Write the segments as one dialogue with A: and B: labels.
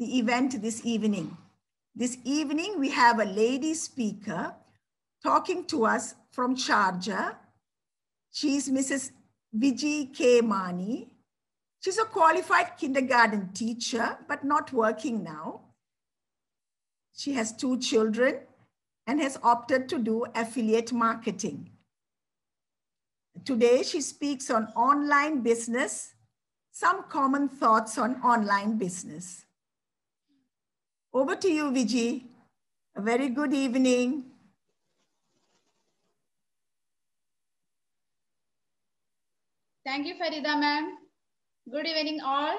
A: the event this evening. This evening, we have a lady speaker talking to us from Sharjah. She's Mrs. Viji K. Mani. She's a qualified kindergarten teacher, but not working now. She has two children and has opted to do affiliate marketing. Today, she speaks on online business, some common thoughts on online business. Over to you, Viji. A very good evening.
B: Thank you, Farida ma'am. Good evening all.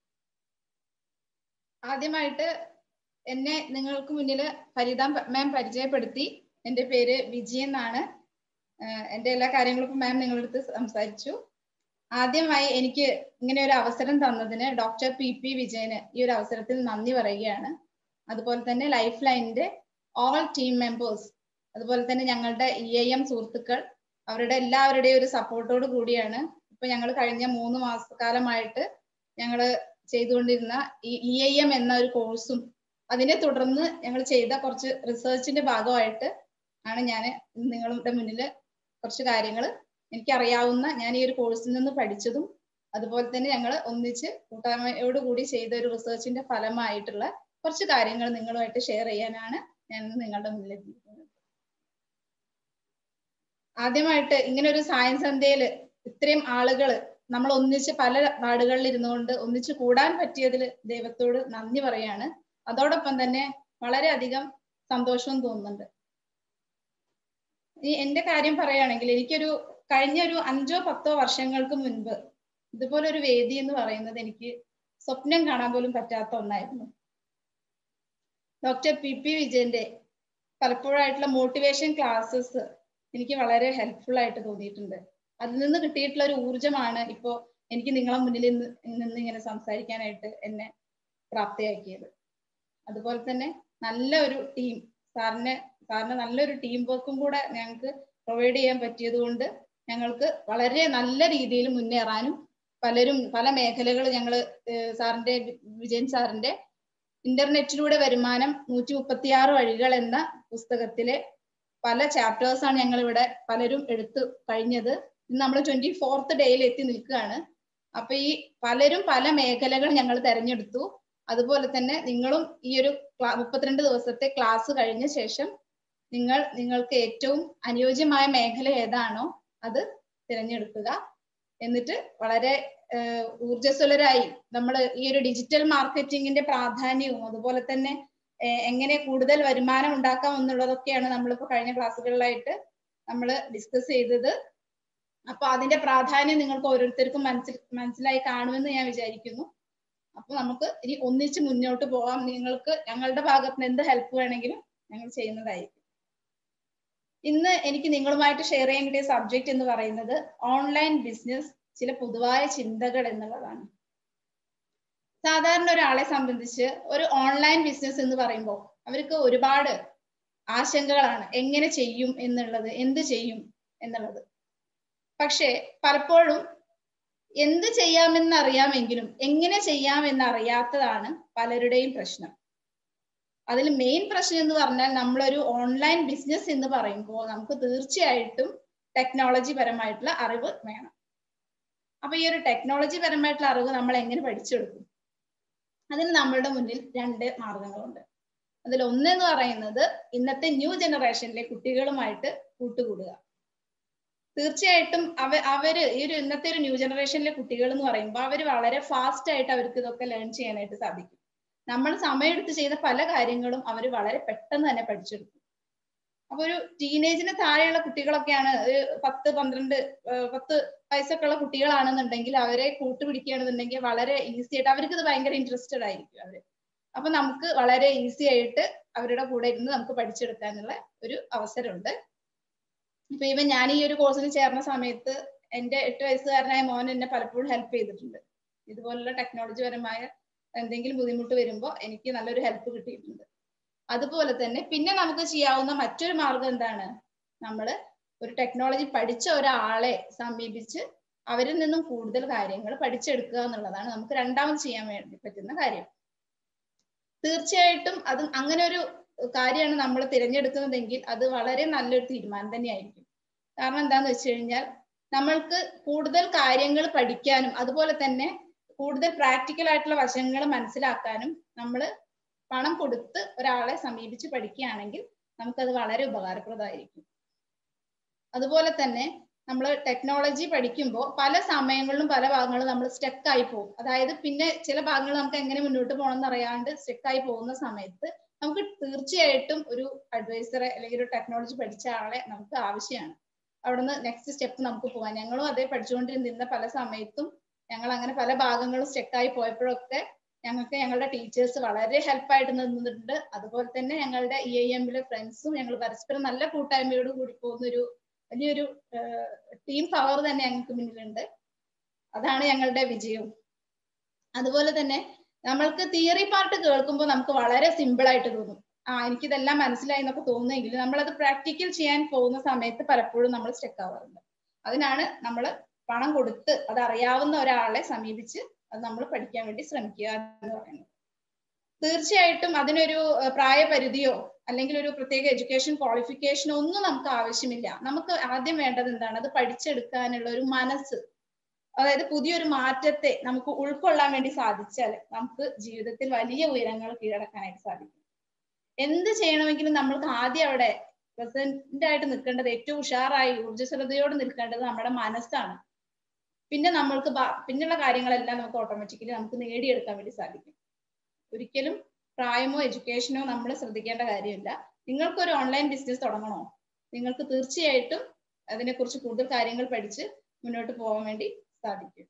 B: ആദ്യമായിട്ട് എന്നെ നിങ്ങൾക്ക് മുന്നിൽ ഫരീദ മാം പരിചയപ്പെടുത്തി എൻ്റെ പേര് വിജി എന്നാണ് എൻ്റെ എല്ലാ കാര്യങ്ങൾക്കും മാം നിങ്ങളുടെ അടുത്ത് സംസാരിച്ചു ആദ്യമായി എനിക്ക് ഇങ്ങനെ ഒരു അവസരം തന്നതിന് ഡോക്ടർ പി പി വിജയന് ഈ ഒരു അവസരത്തിൽ നന്ദി പറയുകയാണ് അതുപോലെ തന്നെ ലൈഫ് ലൈനിന്റെ ഓൾ ടീം മെമ്പേഴ്സ് അതുപോലെ തന്നെ ഞങ്ങളുടെ ഇ ഐ എം സുഹൃത്തുക്കൾ അവരുടെ എല്ലാവരുടെയും ഒരു സപ്പോർട്ടോട് കൂടിയാണ് ഇപ്പൊ ഞങ്ങൾ കഴിഞ്ഞ മൂന്ന് മാസക്കാലമായിട്ട് ഞങ്ങൾ ചെയ്തുകൊണ്ടിരുന്ന ഈ ഇ ഐ എം എന്ന ഒരു കോഴ്സും അതിനെ തുടർന്ന് ഞങ്ങൾ ചെയ്ത കുറച്ച് റിസർച്ചിന്റെ ഭാഗമായിട്ട് ആണ് ഞാൻ നിങ്ങളുടെ മുന്നിൽ കുറച്ച് കാര്യങ്ങൾ എനിക്കറിയാവുന്ന ഞാൻ ഈ ഒരു കോഴ്സിൽ നിന്ന് പഠിച്ചതും അതുപോലെ തന്നെ ഞങ്ങൾ ഒന്നിച്ച് കൂട്ടായ്മയോട് കൂടി ചെയ്ത ഒരു റിസർച്ചിന്റെ ഫലമായിട്ടുള്ള കുറച്ച് കാര്യങ്ങൾ നിങ്ങളുമായിട്ട് ഷെയർ ചെയ്യാനാണ് ഞാൻ നിങ്ങളുടെ മുന്നിൽ എത്തിയിരിക്കുന്നത് ആദ്യമായിട്ട് ഇങ്ങനെ ഒരു സായൻസ് സന്ധ്യയിൽ ഇത്രയും ആളുകൾ നമ്മൾ ഒന്നിച്ച് പല നാടുകളിൽ ഇരുന്നുകൊണ്ട് ഒന്നിച്ച് കൂടാൻ പറ്റിയതിൽ ദൈവത്തോട് നന്ദി പറയാണ് അതോടൊപ്പം തന്നെ വളരെയധികം സന്തോഷവും തോന്നുന്നുണ്ട് ഈ എന്റെ കാര്യം പറയുകയാണെങ്കിൽ എനിക്കൊരു കഴിഞ്ഞ ഒരു അഞ്ചോ പത്തോ വർഷങ്ങൾക്ക് മുൻപ് ഇതുപോലെ ഒരു വേദി എന്ന് പറയുന്നത് എനിക്ക് സ്വപ്നം കാണാൻ പോലും പറ്റാത്ത ഒന്നായിരുന്നു ഡോക്ടർ പി പി വിജയന്റെ പലപ്പോഴായിട്ടുള്ള മോട്ടിവേഷൻ ക്ലാസ്സസ് എനിക്ക് വളരെ ഹെൽപ്ഫുൾ ആയിട്ട് തോന്നിയിട്ടുണ്ട് അതിൽ നിന്ന് കിട്ടിയിട്ടുള്ള ഒരു ഊർജമാണ് ഇപ്പോൾ എനിക്ക് നിങ്ങളെ മുന്നിൽ നിന്ന് ഇങ്ങനെ സംസാരിക്കാനായിട്ട് എന്നെ പ്രാപ്തിയാക്കിയത് അതുപോലെ തന്നെ നല്ല ഒരു ടീം സാറിന് സാറിന് നല്ലൊരു ടീം വർക്കും കൂടെ ഞങ്ങൾക്ക് പ്രൊവൈഡ് ചെയ്യാൻ പറ്റിയത് കൊണ്ട് ഞങ്ങൾക്ക് വളരെ നല്ല രീതിയിൽ മുന്നേറാനും പലരും പല മേഖലകൾ ഞങ്ങൾ സാറിന്റെ വിജയൻ സാറിന്റെ ഇന്റർനെറ്റിലൂടെ വരുമാനം നൂറ്റി മുപ്പത്തിയാറ് വഴികൾ എന്ന പുസ്തകത്തിലെ പല ചാപ്റ്റേഴ്സ് ആണ് ഞങ്ങൾ ഇവിടെ പലരും എടുത്തു കഴിഞ്ഞത് ഇന്ന് നമ്മൾ ട്വന്റി ഫോർത്ത് ഡേയിൽ എത്തി നിൽക്കുകയാണ് അപ്പൊ ഈ പലരും പല മേഖലകൾ ഞങ്ങൾ തെരഞ്ഞെടുത്തു അതുപോലെ തന്നെ നിങ്ങളും ഈ ഒരു മുപ്പത്തിരണ്ട് ദിവസത്തെ ക്ലാസ് കഴിഞ്ഞ ശേഷം നിങ്ങൾ നിങ്ങൾക്ക് ഏറ്റവും അനുയോജ്യമായ മേഖല ഏതാണോ അത് തിരഞ്ഞെടുക്കുക എന്നിട്ട് വളരെ ഊർജ്ജസ്വലരായി നമ്മൾ ഈ ഒരു ഡിജിറ്റൽ മാർക്കറ്റിംഗിന്റെ പ്രാധാന്യവും അതുപോലെ തന്നെ എങ്ങനെ കൂടുതൽ വരുമാനം ഉണ്ടാക്കാം എന്നുള്ളതൊക്കെയാണ് നമ്മളിപ്പോൾ കഴിഞ്ഞ ക്ലാസ്സുകളിലായിട്ട് നമ്മൾ ഡിസ്കസ് ചെയ്തത് അപ്പൊ അതിന്റെ പ്രാധാന്യം നിങ്ങൾക്ക് ഓരോരുത്തർക്കും മനസ്സിൽ മനസ്സിലായി കാണുമെന്ന് ഞാൻ വിചാരിക്കുന്നു അപ്പൊ നമുക്ക് ഇനി ഒന്നിച്ച് മുന്നോട്ട് പോകാം നിങ്ങൾക്ക് ഞങ്ങളുടെ ഭാഗത്ത് നിന്ന് എന്ത് ഹെൽപ്പ് വേണമെങ്കിലും ഞങ്ങൾ ചെയ്യുന്നതായിരിക്കും ഇന്ന് എനിക്ക് നിങ്ങളുമായിട്ട് ഷെയർ ചെയ്യാൻ കിട്ടിയ സബ്ജക്റ്റ് എന്ന് പറയുന്നത് ഓൺലൈൻ ബിസിനസ് ചില പൊതുവായ ചിന്തകൾ എന്നുള്ളതാണ് സാധാരണ ഒരാളെ സംബന്ധിച്ച് ഒരു ഓൺലൈൻ ബിസിനസ് എന്ന് പറയുമ്പോൾ അവർക്ക് ഒരുപാട് ആശങ്കകളാണ് എങ്ങനെ ചെയ്യും എന്നുള്ളത് എന്ത് ചെയ്യും എന്നുള്ളത് പക്ഷേ പലപ്പോഴും എന്ത് ചെയ്യാമെന്ന് അറിയാമെങ്കിലും എങ്ങനെ ചെയ്യാമെന്ന് അറിയാത്തതാണ് പലരുടെയും പ്രശ്നം അതിൽ മെയിൻ പ്രശ്നം എന്ന് പറഞ്ഞാൽ നമ്മളൊരു ഓൺലൈൻ ബിസിനസ് എന്ന് പറയുമ്പോൾ നമുക്ക് തീർച്ചയായിട്ടും ടെക്നോളജി പരമായിട്ടുള്ള അറിവ് വേണം അപ്പൊ ഈ ഒരു ടെക്നോളജി പരമായിട്ടുള്ള അറിവ് നമ്മൾ എങ്ങനെ പഠിച്ചെടുക്കും അതിന് നമ്മളുടെ മുന്നിൽ രണ്ട് മാർഗങ്ങളുണ്ട് അതിൽ ഒന്നെന്ന് പറയുന്നത് ഇന്നത്തെ ന്യൂ ജനറേഷനിലെ കുട്ടികളുമായിട്ട് കൂട്ടുകൂടുക തീർച്ചയായിട്ടും അവ അവര് ഈ ഒരു ഇന്നത്തെ ഒരു ന്യൂ ജനറേഷനിലെ കുട്ടികൾ എന്ന് പറയുമ്പോൾ അവർ വളരെ ഫാസ്റ്റ് ആയിട്ട് അവർക്ക് ഇതൊക്കെ ലേൺ ചെയ്യാനായിട്ട് സാധിക്കും നമ്മൾ സമയമെടുത്ത് ചെയ്ത പല കാര്യങ്ങളും അവർ വളരെ പെട്ടെന്ന് തന്നെ പഠിച്ചെടുക്കും അപ്പൊ ഒരു ടീനേജിന് താഴെയുള്ള കുട്ടികളൊക്കെയാണ് ഒരു പത്ത് പന്ത്രണ്ട് പത്ത് വയസ്സൊക്കെ ഉള്ള കുട്ടികളാണെന്നുണ്ടെങ്കിൽ അവരെ കൂട്ടുപിടിക്കുകയാണെന്നുണ്ടെങ്കിൽ വളരെ ഈസി ആയിട്ട് അവർക്ക് ഇത് ഭയങ്കര ഇൻട്രസ്റ്റഡ് ആയിരിക്കും അവര് അപ്പൊ നമുക്ക് വളരെ ഈസി ആയിട്ട് അവരുടെ കൂടെ ഇരുന്ന് നമുക്ക് പഠിച്ചെടുക്കാനുള്ള ഒരു അവസരമുണ്ട് ഇപ്പൊ ഇവൻ ഞാൻ ഈ ഒരു കോഴ്സിന് ചേർന്ന സമയത്ത് എന്റെ എട്ട് വയസ്സുകാരനായ മോൻ എന്നെ പലപ്പോഴും ഹെൽപ്പ് ചെയ്തിട്ടുണ്ട് ഇതുപോലുള്ള ടെക്നോളജി പരമായ എന്തെങ്കിലും ബുദ്ധിമുട്ട് വരുമ്പോൾ എനിക്ക് നല്ലൊരു ഹെൽപ്പ് കിട്ടിയിട്ടുണ്ട് അതുപോലെ തന്നെ പിന്നെ നമുക്ക് ചെയ്യാവുന്ന മറ്റൊരു മാർഗം എന്താണ് നമ്മൾ ഒരു ടെക്നോളജി പഠിച്ച ഒരാളെ സമീപിച്ച് അവരിൽ നിന്നും കൂടുതൽ കാര്യങ്ങൾ പഠിച്ചെടുക്കുക എന്നുള്ളതാണ് നമുക്ക് രണ്ടാമത് ചെയ്യാൻ വേണ്ടി പറ്റുന്ന കാര്യം തീർച്ചയായിട്ടും അത് അങ്ങനെ ഒരു കാര്യമാണ് നമ്മൾ തിരഞ്ഞെടുക്കുന്നതെങ്കിൽ അത് വളരെ നല്ലൊരു തീരുമാനം തന്നെയായിരിക്കും കാരണം എന്താന്ന് വെച്ച് കഴിഞ്ഞാൽ നമ്മൾക്ക് കൂടുതൽ കാര്യങ്ങൾ പഠിക്കാനും അതുപോലെ തന്നെ കൂടുതൽ പ്രാക്ടിക്കൽ ആയിട്ടുള്ള വശങ്ങൾ മനസ്സിലാക്കാനും നമ്മൾ പണം കൊടുത്ത് ഒരാളെ സമീപിച്ച് പഠിക്കുകയാണെങ്കിൽ നമുക്കത് വളരെ ഉപകാരപ്രദമായിരിക്കും അതുപോലെ തന്നെ നമ്മൾ ടെക്നോളജി പഠിക്കുമ്പോൾ പല സമയങ്ങളിലും പല ഭാഗങ്ങളും നമ്മൾ സ്റ്റെക്കായി പോകും അതായത് പിന്നെ ചില ഭാഗങ്ങൾ നമുക്ക് എങ്ങനെ മുന്നോട്ട് പോകണം എന്ന് അറിയാണ്ട് സ്റ്റെക്കായി പോകുന്ന സമയത്ത് നമുക്ക് തീർച്ചയായിട്ടും ഒരു അഡ്വൈസറെ അല്ലെങ്കിൽ ഒരു ടെക്നോളജി പഠിച്ച ആളെ നമുക്ക് ആവശ്യമാണ് അവിടുന്ന് നെക്സ്റ്റ് സ്റ്റെപ്പ് നമുക്ക് പോകാൻ ഞങ്ങളും അതേ പഠിച്ചുകൊണ്ടിരുന്ന പല സമയത്തും ഞങ്ങൾ അങ്ങനെ പല ഭാഗങ്ങളും സ്റ്റെക്കായി പോയപ്പോഴൊക്കെ ഞങ്ങൾക്ക് ഞങ്ങളുടെ ടീച്ചേഴ്സ് വളരെ ഹെൽപ്പായിട്ട് നിന്നിട്ടുണ്ട് അതുപോലെ തന്നെ ഞങ്ങളുടെ ഇ ഐ എമ്മിലെ ഫ്രണ്ട്സും ഞങ്ങൾ പരസ്പരം നല്ല കൂട്ടായ്മയോട് കൂടി പോകുന്ന ഒരു വലിയൊരു ടീം പവർ തന്നെ ഞങ്ങൾക്ക് മുന്നിലുണ്ട് അതാണ് ഞങ്ങളുടെ വിജയവും അതുപോലെ തന്നെ നമ്മൾക്ക് തിയറി പാർട്ട് കേൾക്കുമ്പോൾ നമുക്ക് വളരെ സിമ്പിൾ ആയിട്ട് തോന്നും ആ എനിക്കിതെല്ലാം മനസ്സിലായി എന്നൊക്കെ തോന്നുമെങ്കിൽ നമ്മളത് പ്രാക്ടിക്കൽ ചെയ്യാൻ പോകുന്ന സമയത്ത് പലപ്പോഴും നമ്മൾ സ്റ്റെക്ക് ആവാറുണ്ട് അതിനാണ് നമ്മൾ പണം കൊടുത്ത് അത് അറിയാവുന്ന ഒരാളെ സമീപിച്ച് അത് നമ്മൾ പഠിക്കാൻ വേണ്ടി ശ്രമിക്കുക എന്ന് പറയുന്നത് തീർച്ചയായിട്ടും അതിനൊരു പ്രായപരിധിയോ അല്ലെങ്കിൽ ഒരു പ്രത്യേക എഡ്യൂക്കേഷൻ ക്വാളിഫിക്കേഷനോ ഒന്നും നമുക്ക് ആവശ്യമില്ല നമുക്ക് ആദ്യം വേണ്ടത് എന്താണ് അത് പഠിച്ചെടുക്കാനുള്ള ഒരു മനസ്സ് അതായത് പുതിയൊരു മാറ്റത്തെ നമുക്ക് ഉൾക്കൊള്ളാൻ വേണ്ടി സാധിച്ചാൽ നമുക്ക് ജീവിതത്തിൽ വലിയ ഉയരങ്ങൾ കീഴടക്കാനായിട്ട് സാധിക്കും എന്ത് ചെയ്യണമെങ്കിലും നമ്മൾക്ക് ആദ്യം അവിടെ പ്രസന്റ് ആയിട്ട് നിൽക്കേണ്ടത് ഏറ്റവും ഉഷാറായി ഊർജ്ജസ്വലതയോട് നിൽക്കേണ്ടത് നമ്മുടെ മനസ്സാണ് പിന്നെ നമ്മൾക്ക് പിന്നെയുള്ള കാര്യങ്ങളെല്ലാം നമുക്ക് ഓട്ടോമാറ്റിക്കലി നമുക്ക് നേടിയെടുക്കാൻ വേണ്ടി സാധിക്കും ഒരിക്കലും പ്രായമോ എഡ്യൂക്കേഷനോ നമ്മൾ ശ്രദ്ധിക്കേണ്ട കാര്യമില്ല നിങ്ങൾക്കൊരു ഓൺലൈൻ ബിസിനസ് തുടങ്ങണോ നിങ്ങൾക്ക് തീർച്ചയായിട്ടും അതിനെക്കുറിച്ച് കൂടുതൽ കാര്യങ്ങൾ പഠിച്ച് മുന്നോട്ട് പോകാൻ വേണ്ടി സാധിക്കും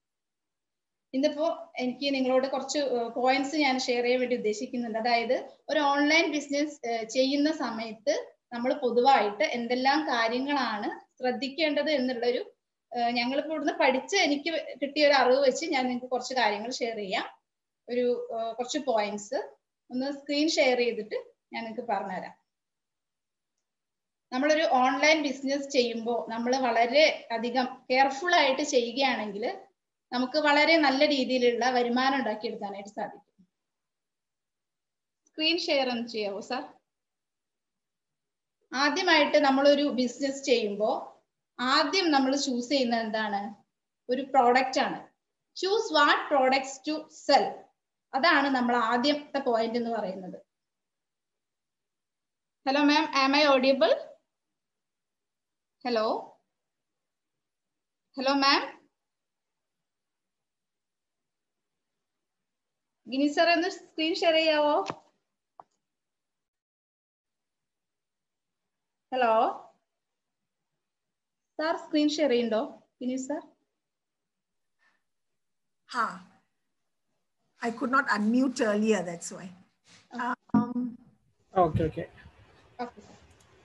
B: ഇന്നിപ്പോ എനിക്ക് നിങ്ങളോട് കുറച്ച് പോയിന്റ്സ് ഞാൻ ഷെയർ ചെയ്യാൻ വേണ്ടി ഉദ്ദേശിക്കുന്നുണ്ട് അതായത് ഒരു ഓൺലൈൻ ബിസിനസ് ചെയ്യുന്ന സമയത്ത് നമ്മൾ പൊതുവായിട്ട് എന്തെല്ലാം കാര്യങ്ങളാണ് ശ്രദ്ധിക്കേണ്ടത് എന്നുള്ളൊരു ഞങ്ങളിപ്പോൾ ഇവിടുന്ന് പഠിച്ച് എനിക്ക് കിട്ടിയ ഒരു അറിവ് വെച്ച് ഞാൻ നിങ്ങൾക്ക് കുറച്ച് കാര്യങ്ങൾ ഷെയർ ചെയ്യാം ഒരു കുറച്ച് പോയിന്റ്സ് ഒന്ന് സ്ക്രീൻ ഷെയർ ചെയ്തിട്ട് ഞാൻ നിങ്ങൾക്ക് പറഞ്ഞുതരാം നമ്മളൊരു ഓൺലൈൻ ബിസിനസ് ചെയ്യുമ്പോൾ നമ്മൾ വളരെ അധികം കെയർഫുൾ ആയിട്ട് ചെയ്യുകയാണെങ്കിൽ നമുക്ക് വളരെ നല്ല രീതിയിലുള്ള വരുമാനം ഉണ്ടാക്കിയെടുക്കാനായിട്ട് സാധിക്കും സ്ക്രീൻ ഷെയർ ഒന്ന് ചെയ്യാവോ സാർ ആദ്യമായിട്ട് നമ്മളൊരു ബിസിനസ് ചെയ്യുമ്പോൾ ആദ്യം നമ്മൾ ചൂസ് ചെയ്യുന്നത് എന്താണ് ഒരു പ്രോഡക്റ്റ് ആണ് choose what products to sell അതാണ് നമ്മൾ ആദ്യത്തെ പോയിന്റ് എന്ന് പറയുന്നത് hello ma'am am I audible hello hello ma'am Gini sir ഒന്ന് സ്ക്രീൻ ഷെയർ ചെയ്യാവോ ഹലോ സാർ സ്ക്രീൻ ഷെയർ ചെയ്യുന്നുണ്ടോ Gini sir
A: Ha. I could not unmute earlier, that's why. Um,
C: Okay, okay.
B: Okay sir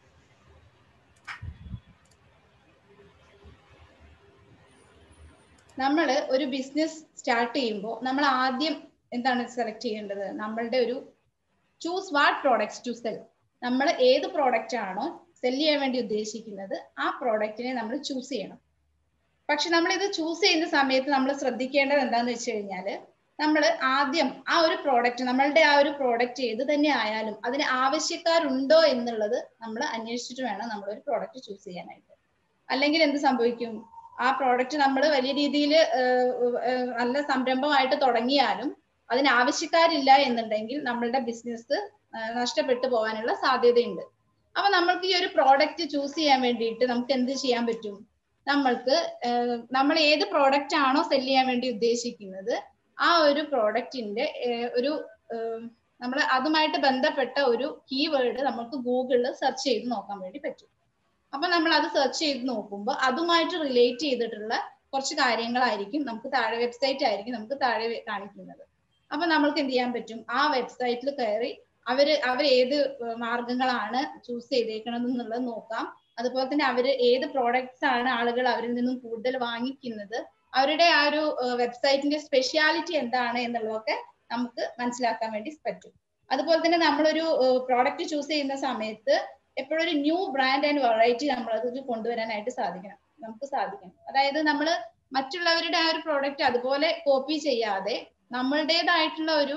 B: നമ്മൾ ഒരു ബിസിനസ് സ്റ്റാർട്ട് ചെയ്യുമ്പോൾ നമ്മൾ ആദ്യം എന്താണ് select ചെയ്യേണ്ടത് നമ്മളുടെ ഒരു choose what products to sell നമ്മൾ ഏത് പ്രോഡക്റ്റ് ആണോ സെല് ചെയ്യാൻ വേണ്ടി ഉദ്ദേശിക്കുന്നത് ആ പ്രോഡക്റ്റിനെ നമ്മൾ ചൂസ് ചെയ്യണം പക്ഷെ നമ്മൾ ഇത് ചൂസ് ചെയ്യുന്ന സമയത്ത് നമ്മൾ ശ്രദ്ധിക്കേണ്ടത് എന്താന്ന് വെച്ച് കഴിഞ്ഞാൽ നമ്മൾ ആദ്യം ആ ഒരു പ്രോഡക്റ്റ് നമ്മളുടെ ആ ഒരു പ്രോഡക്റ്റ് ഏത് തന്നെ ആയാലും അതിന് ആവശ്യക്കാരുണ്ടോ എന്നുള്ളത് നമ്മൾ അന്വേഷിച്ചിട്ട് വേണം നമ്മൾ ഒരു പ്രോഡക്റ്റ് ചൂസ് ചെയ്യാനായിട്ട് അല്ലെങ്കിൽ എന്ത് സംഭവിക്കും ആ പ്രോഡക്റ്റ് നമ്മൾ വലിയ രീതിയിൽ നല്ല സംരംഭമായിട്ട് തുടങ്ങിയാലും അതിന് ആവശ്യക്കാരില്ല എന്നുണ്ടെങ്കിൽ നമ്മളുടെ ബിസിനസ് നഷ്ടപ്പെട്ടു പോകാനുള്ള സാധ്യതയുണ്ട് അപ്പൊ നമ്മൾക്ക് ഈ ഒരു പ്രോഡക്റ്റ് ചൂസ് ചെയ്യാൻ വേണ്ടിയിട്ട് നമുക്ക് എന്ത് ചെയ്യാൻ പറ്റും നമ്മൾക്ക് നമ്മൾ ഏത് പ്രോഡക്റ്റ് ആണോ സെല് ചെയ്യാൻ വേണ്ടി ഉദ്ദേശിക്കുന്നത് ആ ഒരു പ്രോഡക്റ്റിന്റെ ഒരു നമ്മൾ അതുമായിട്ട് ബന്ധപ്പെട്ട ഒരു കീവേഡ് നമുക്ക് ഗൂഗിളിൽ സെർച്ച് ചെയ്ത് നോക്കാൻ വേണ്ടി പറ്റും അപ്പൊ നമ്മൾ അത് സെർച്ച് ചെയ്ത് നോക്കുമ്പോൾ അതുമായിട്ട് റിലേറ്റ് ചെയ്തിട്ടുള്ള കുറച്ച് കാര്യങ്ങളായിരിക്കും നമുക്ക് താഴെ വെബ്സൈറ്റ് ആയിരിക്കും നമുക്ക് താഴെ കാണിക്കുന്നത് അപ്പൊ നമ്മൾക്ക് എന്ത് ചെയ്യാൻ പറ്റും ആ വെബ്സൈറ്റിൽ കയറി അവര് അവർ ഏത് മാർഗങ്ങളാണ് ചൂസ് ചെയ്തേക്കണത് എന്നുള്ളത് നോക്കാം അതുപോലെ തന്നെ അവര് ഏത് പ്രോഡക്ട്സ് ആണ് ആളുകൾ അവരിൽ നിന്നും കൂടുതൽ വാങ്ങിക്കുന്നത് അവരുടെ ആ ഒരു വെബ്സൈറ്റിന്റെ സ്പെഷ്യാലിറ്റി എന്താണ് എന്നുള്ളതൊക്കെ നമുക്ക് മനസ്സിലാക്കാൻ വേണ്ടി പറ്റും അതുപോലെ തന്നെ നമ്മളൊരു പ്രോഡക്റ്റ് ചൂസ് ചെയ്യുന്ന സമയത്ത് എപ്പോഴും ഒരു ന്യൂ ബ്രാൻഡ് ആൻഡ് വെറൈറ്റി നമ്മൾ അത് കൊണ്ടുവരാനായിട്ട് സാധിക്കണം നമുക്ക് സാധിക്കണം അതായത് നമ്മൾ മറ്റുള്ളവരുടെ ആ ഒരു പ്രോഡക്റ്റ് അതുപോലെ കോപ്പി ചെയ്യാതെ നമ്മളുടേതായിട്ടുള്ള ഒരു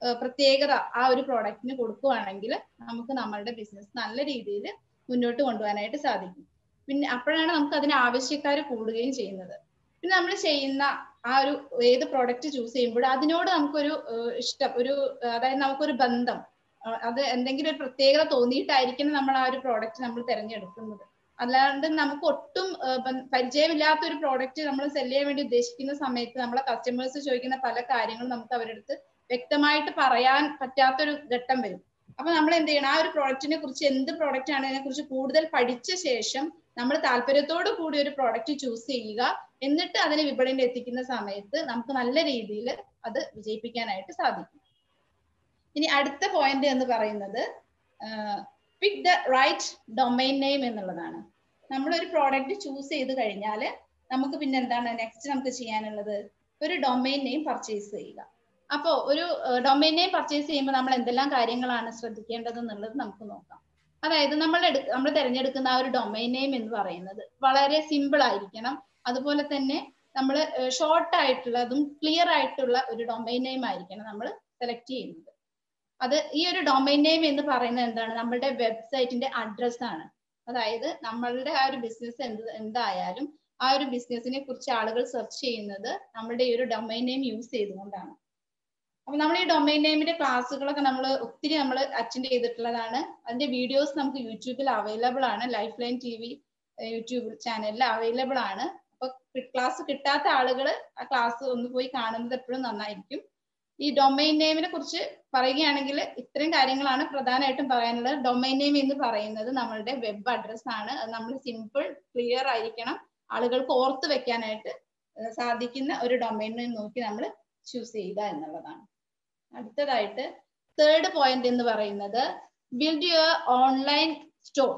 B: പ്രത്യേകത ആ ഒരു പ്രോഡക്റ്റിന് കൊടുക്കുകയാണെങ്കിൽ നമുക്ക് നമ്മളുടെ ബിസിനസ് നല്ല രീതിയിൽ മുന്നോട്ട് കൊണ്ടുപോകാനായിട്ട് സാധിക്കും പിന്നെ അപ്പോഴാണ് നമുക്ക് അതിന് ആവശ്യക്കാർ കൂടുകയും ചെയ്യുന്നത് പിന്നെ നമ്മൾ ചെയ്യുന്ന ആ ഒരു ഏത് പ്രോഡക്റ്റ് ചൂസ് ചെയ്യുമ്പോൾ അതിനോട് നമുക്കൊരു ഇഷ്ടം ഒരു അതായത് നമുക്കൊരു ബന്ധം അത് എന്തെങ്കിലും ഒരു പ്രത്യേകത തോന്നിയിട്ടായിരിക്കണം നമ്മൾ ആ ഒരു പ്രോഡക്റ്റ് നമ്മൾ തിരഞ്ഞെടുക്കുന്നത് അല്ലാണ്ട് നമുക്ക് ഒട്ടും പരിചയമില്ലാത്ത ഒരു പ്രോഡക്റ്റ് നമ്മൾ സെല് ചെയ്യാൻ വേണ്ടി ഉദ്ദേശിക്കുന്ന സമയത്ത് നമ്മളെ കസ്റ്റമേഴ്സ് ചോദിക്കുന്ന പല കാര്യങ്ങളും നമുക്ക് അവരുടെ അടുത്ത് വ്യക്തമായിട്ട് പറയാൻ പറ്റാത്തൊരു ഘട്ടം വരും അപ്പൊ നമ്മൾ എന്ത് ചെയ്യണം ആ ഒരു പ്രോഡക്റ്റിനെ കുറിച്ച് എന്ത് പ്രോഡക്റ്റ് ആണ് അതിനെ കുറിച്ച് കൂടുതൽ പഠിച്ച ശേഷം നമ്മൾ താല്പര്യത്തോടു കൂടി ഒരു പ്രോഡക്റ്റ് ചൂസ് ചെയ്യുക എന്നിട്ട് അതിനെ വിപണിയിൽ എത്തിക്കുന്ന സമയത്ത് നമുക്ക് നല്ല രീതിയിൽ അത് വിജയിപ്പിക്കാനായിട്ട് സാധിക്കും ഇനി അടുത്ത പോയിന്റ് എന്ന് പറയുന്നത് pick the right domain name എന്നുള്ളതാണ് നമ്മൾ ഒരു പ്രോഡക്റ്റ് ചൂസ് ചെയ്ത് കഴിഞ്ഞാൽ നമുക്ക് പിന്നെ എന്താണ് നെക്സ്റ്റ് നമുക്ക് ചെയ്യാനുള്ളത് ഒരു ഡൊമൈൻ നെയിം പർച്ചേസ് ചെയ്യുക അപ്പോൾ ഒരു ഡൊമൈൻ നെയിം പർച്ചേസ് ചെയ്യുമ്പോൾ നമ്മൾ എന്തെല്ലാം കാര്യങ്ങളാണ് ശ്രദ്ധിക്കേണ്ടത് എന്നുള്ളത് നമുക്ക് നോക്കാം അതായത് നമ്മൾ നമ്മൾ തിരഞ്ഞെടുക്കുന്ന ആ ഒരു ഡൊമൈൻ നെയിം എന്ന് പറയുന്നത് വളരെ സിമ്പിൾ ആയിരിക്കണം അതുപോലെ തന്നെ നമ്മൾ ഷോർട്ട് ആയിട്ടുള്ളതും ക്ലിയർ ആയിട്ടുള്ള ഒരു ഡൊമൈൻ നെയിം ആയിരിക്കണം നമ്മൾ സെലക്ട് ചെയ്യുന്നത് അത് ഈ ഒരു ഡൊമൈൻ നെയിം എന്ന് പറയുന്നത് എന്താണ് നമ്മുടെ വെബ്സൈറ്റിന്റെ അഡ്രസ് ആണ് അതായത് നമ്മളുടെ ആ ഒരു ബിസിനസ് എന്ത് എന്തായാലും ആ ഒരു ബിസിനസിനെ കുറിച്ച് ആളുകൾ സെർച്ച് ചെയ്യുന്നത് നമ്മുടെ ഈ ഒരു ഡൊമൈൻ നെയിം യൂസ് ചെയ്തുകൊണ്ടാണ് അപ്പൊ നമ്മൾ ഈ ഡൊമൈൻ നെയിമിന്റെ ക്ലാസ്സുകളൊക്കെ നമ്മൾ ഒത്തിരി നമ്മൾ അറ്റൻഡ് ചെയ്തിട്ടുള്ളതാണ് അതിന്റെ വീഡിയോസ് നമുക്ക് യൂട്യൂബിൽ അവൈലബിൾ ആണ് Lifeline T V YouTube ചാനലിൽ അവൈലബിൾ ആണ് അപ്പൊ ക്ലാസ് കിട്ടാത്ത ആളുകൾ ആ ക്ലാസ് ഒന്ന് പോയി കാണുന്നത് എപ്പോഴും നന്നായിരിക്കും ഈ ഡൊമൈൻ നെയിമിനെ കുറിച്ച് പറയുകയാണെങ്കിൽ ഇത്രയും കാര്യങ്ങളാണ് പ്രധാനമായിട്ടും പറയാനുള്ളത് ഡൊമൈൻ നെയിം എന്ന് പറയുന്നത് നമ്മളുടെ വെബ് അഡ്രസ് ആണ് അത് നമ്മൾ സിമ്പിൾ ക്ലിയർ ആയിരിക്കണം ആളുകൾക്ക് ഓർത്ത് വെക്കാനായിട്ട് സാധിക്കുന്ന ഒരു ഡൊമൈൻ നെയിം നോക്കി നമ്മൾ ചൂസ് ചെയ്യുക എന്നുള്ളതാണ് അടുത്തതായിട്ട് തേർഡ് പോയിന്റ് എന്ന് പറയുന്നത് ബിൽഡ് യുവർ ഓൺലൈൻ സ്റ്റോർ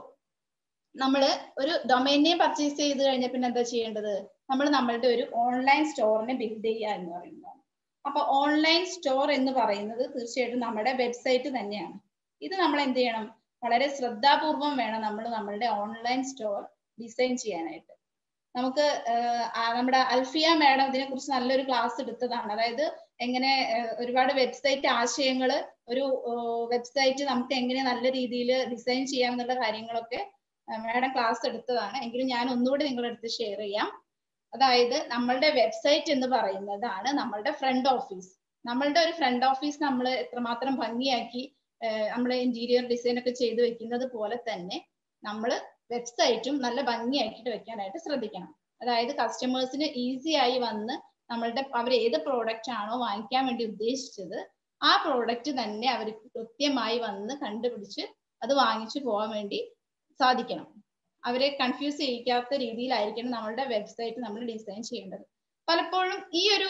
B: നമ്മൾ ഒരു ഡൊമൈൻ നെയിം പർച്ചേസ് ചെയ്ത് കഴിഞ്ഞാൽ പിന്നെ എന്താ ചെയ്യേണ്ടത് നമ്മൾ നമ്മളുടെ ഒരു ഓൺലൈൻ സ്റ്റോറിനെ ബിൽഡ് ചെയ്യുക എന്ന് പറയുന്നതാണ് അപ്പൊ ഓൺലൈൻ സ്റ്റോർ എന്ന് പറയുന്നത് തീർച്ചയായിട്ടും നമ്മുടെ വെബ്സൈറ്റ് തന്നെയാണ് ഇത് നമ്മൾ എന്ത് ചെയ്യണം വളരെ ശ്രദ്ധാപൂർവം വേണം നമ്മൾ നമ്മളുടെ ഓൺലൈൻ സ്റ്റോർ ഡിസൈൻ ചെയ്യാനായിട്ട് നമുക്ക് നമ്മുടെ അൽഫിയ മാഡം ഇതിനെ കുറിച്ച് നല്ലൊരു ക്ലാസ് എടുത്തതാണ് അതായത് എങ്ങനെ ഒരുപാട് വെബ്സൈറ്റ് ആശയങ്ങൾ ഒരു വെബ്സൈറ്റ് നമുക്ക് എങ്ങനെ നല്ല രീതിയിൽ ഡിസൈൻ ചെയ്യാം എന്നുള്ള കാര്യങ്ങളൊക്കെ മാഡം ക്ലാസ് എടുത്തതാണ് എങ്കിലും ഞാൻ ഒന്നുകൂടി നിങ്ങളുടെ അടുത്ത് ഷെയർ ചെയ്യാം അതായത് നമ്മളുടെ വെബ്സൈറ്റ് എന്ന് പറയുന്നതാണ് നമ്മളുടെ ഫ്രണ്ട് ഓഫീസ് നമ്മളുടെ ഒരു ഫ്രണ്ട് ഓഫീസ് നമ്മൾ എത്രമാത്രം ഭംഗിയാക്കി നമ്മൾ ഇന്റീരിയർ ഡിസൈൻ ഒക്കെ ചെയ്ത് വെക്കുന്നത് പോലെ തന്നെ നമ്മൾ വെബ്സൈറ്റും നല്ല ഭംഗിയാക്കിയിട്ട് വെക്കാനായിട്ട് ശ്രദ്ധിക്കണം അതായത് കസ്റ്റമേഴ്സിന് ഈസി ആയി വന്ന് നമ്മളുടെ അവർ ഏത് പ്രോഡക്റ്റ് ആണോ വാങ്ങിക്കാൻ വേണ്ടി ഉദ്ദേശിച്ചത് ആ പ്രോഡക്റ്റ് തന്നെ അവർക്ക് കൃത്യമായി വന്ന് കണ്ടുപിടിച്ച് അത് വാങ്ങിച്ചു പോകാൻ വേണ്ടി സാധിക്കണം അവരെ കൺഫ്യൂസ് ചെയ്യിക്കാത്ത രീതിയിലായിരിക്കണം നമ്മളുടെ വെബ്സൈറ്റ് നമ്മൾ ഡിസൈൻ ചെയ്യേണ്ടത് പലപ്പോഴും ഈ ഒരു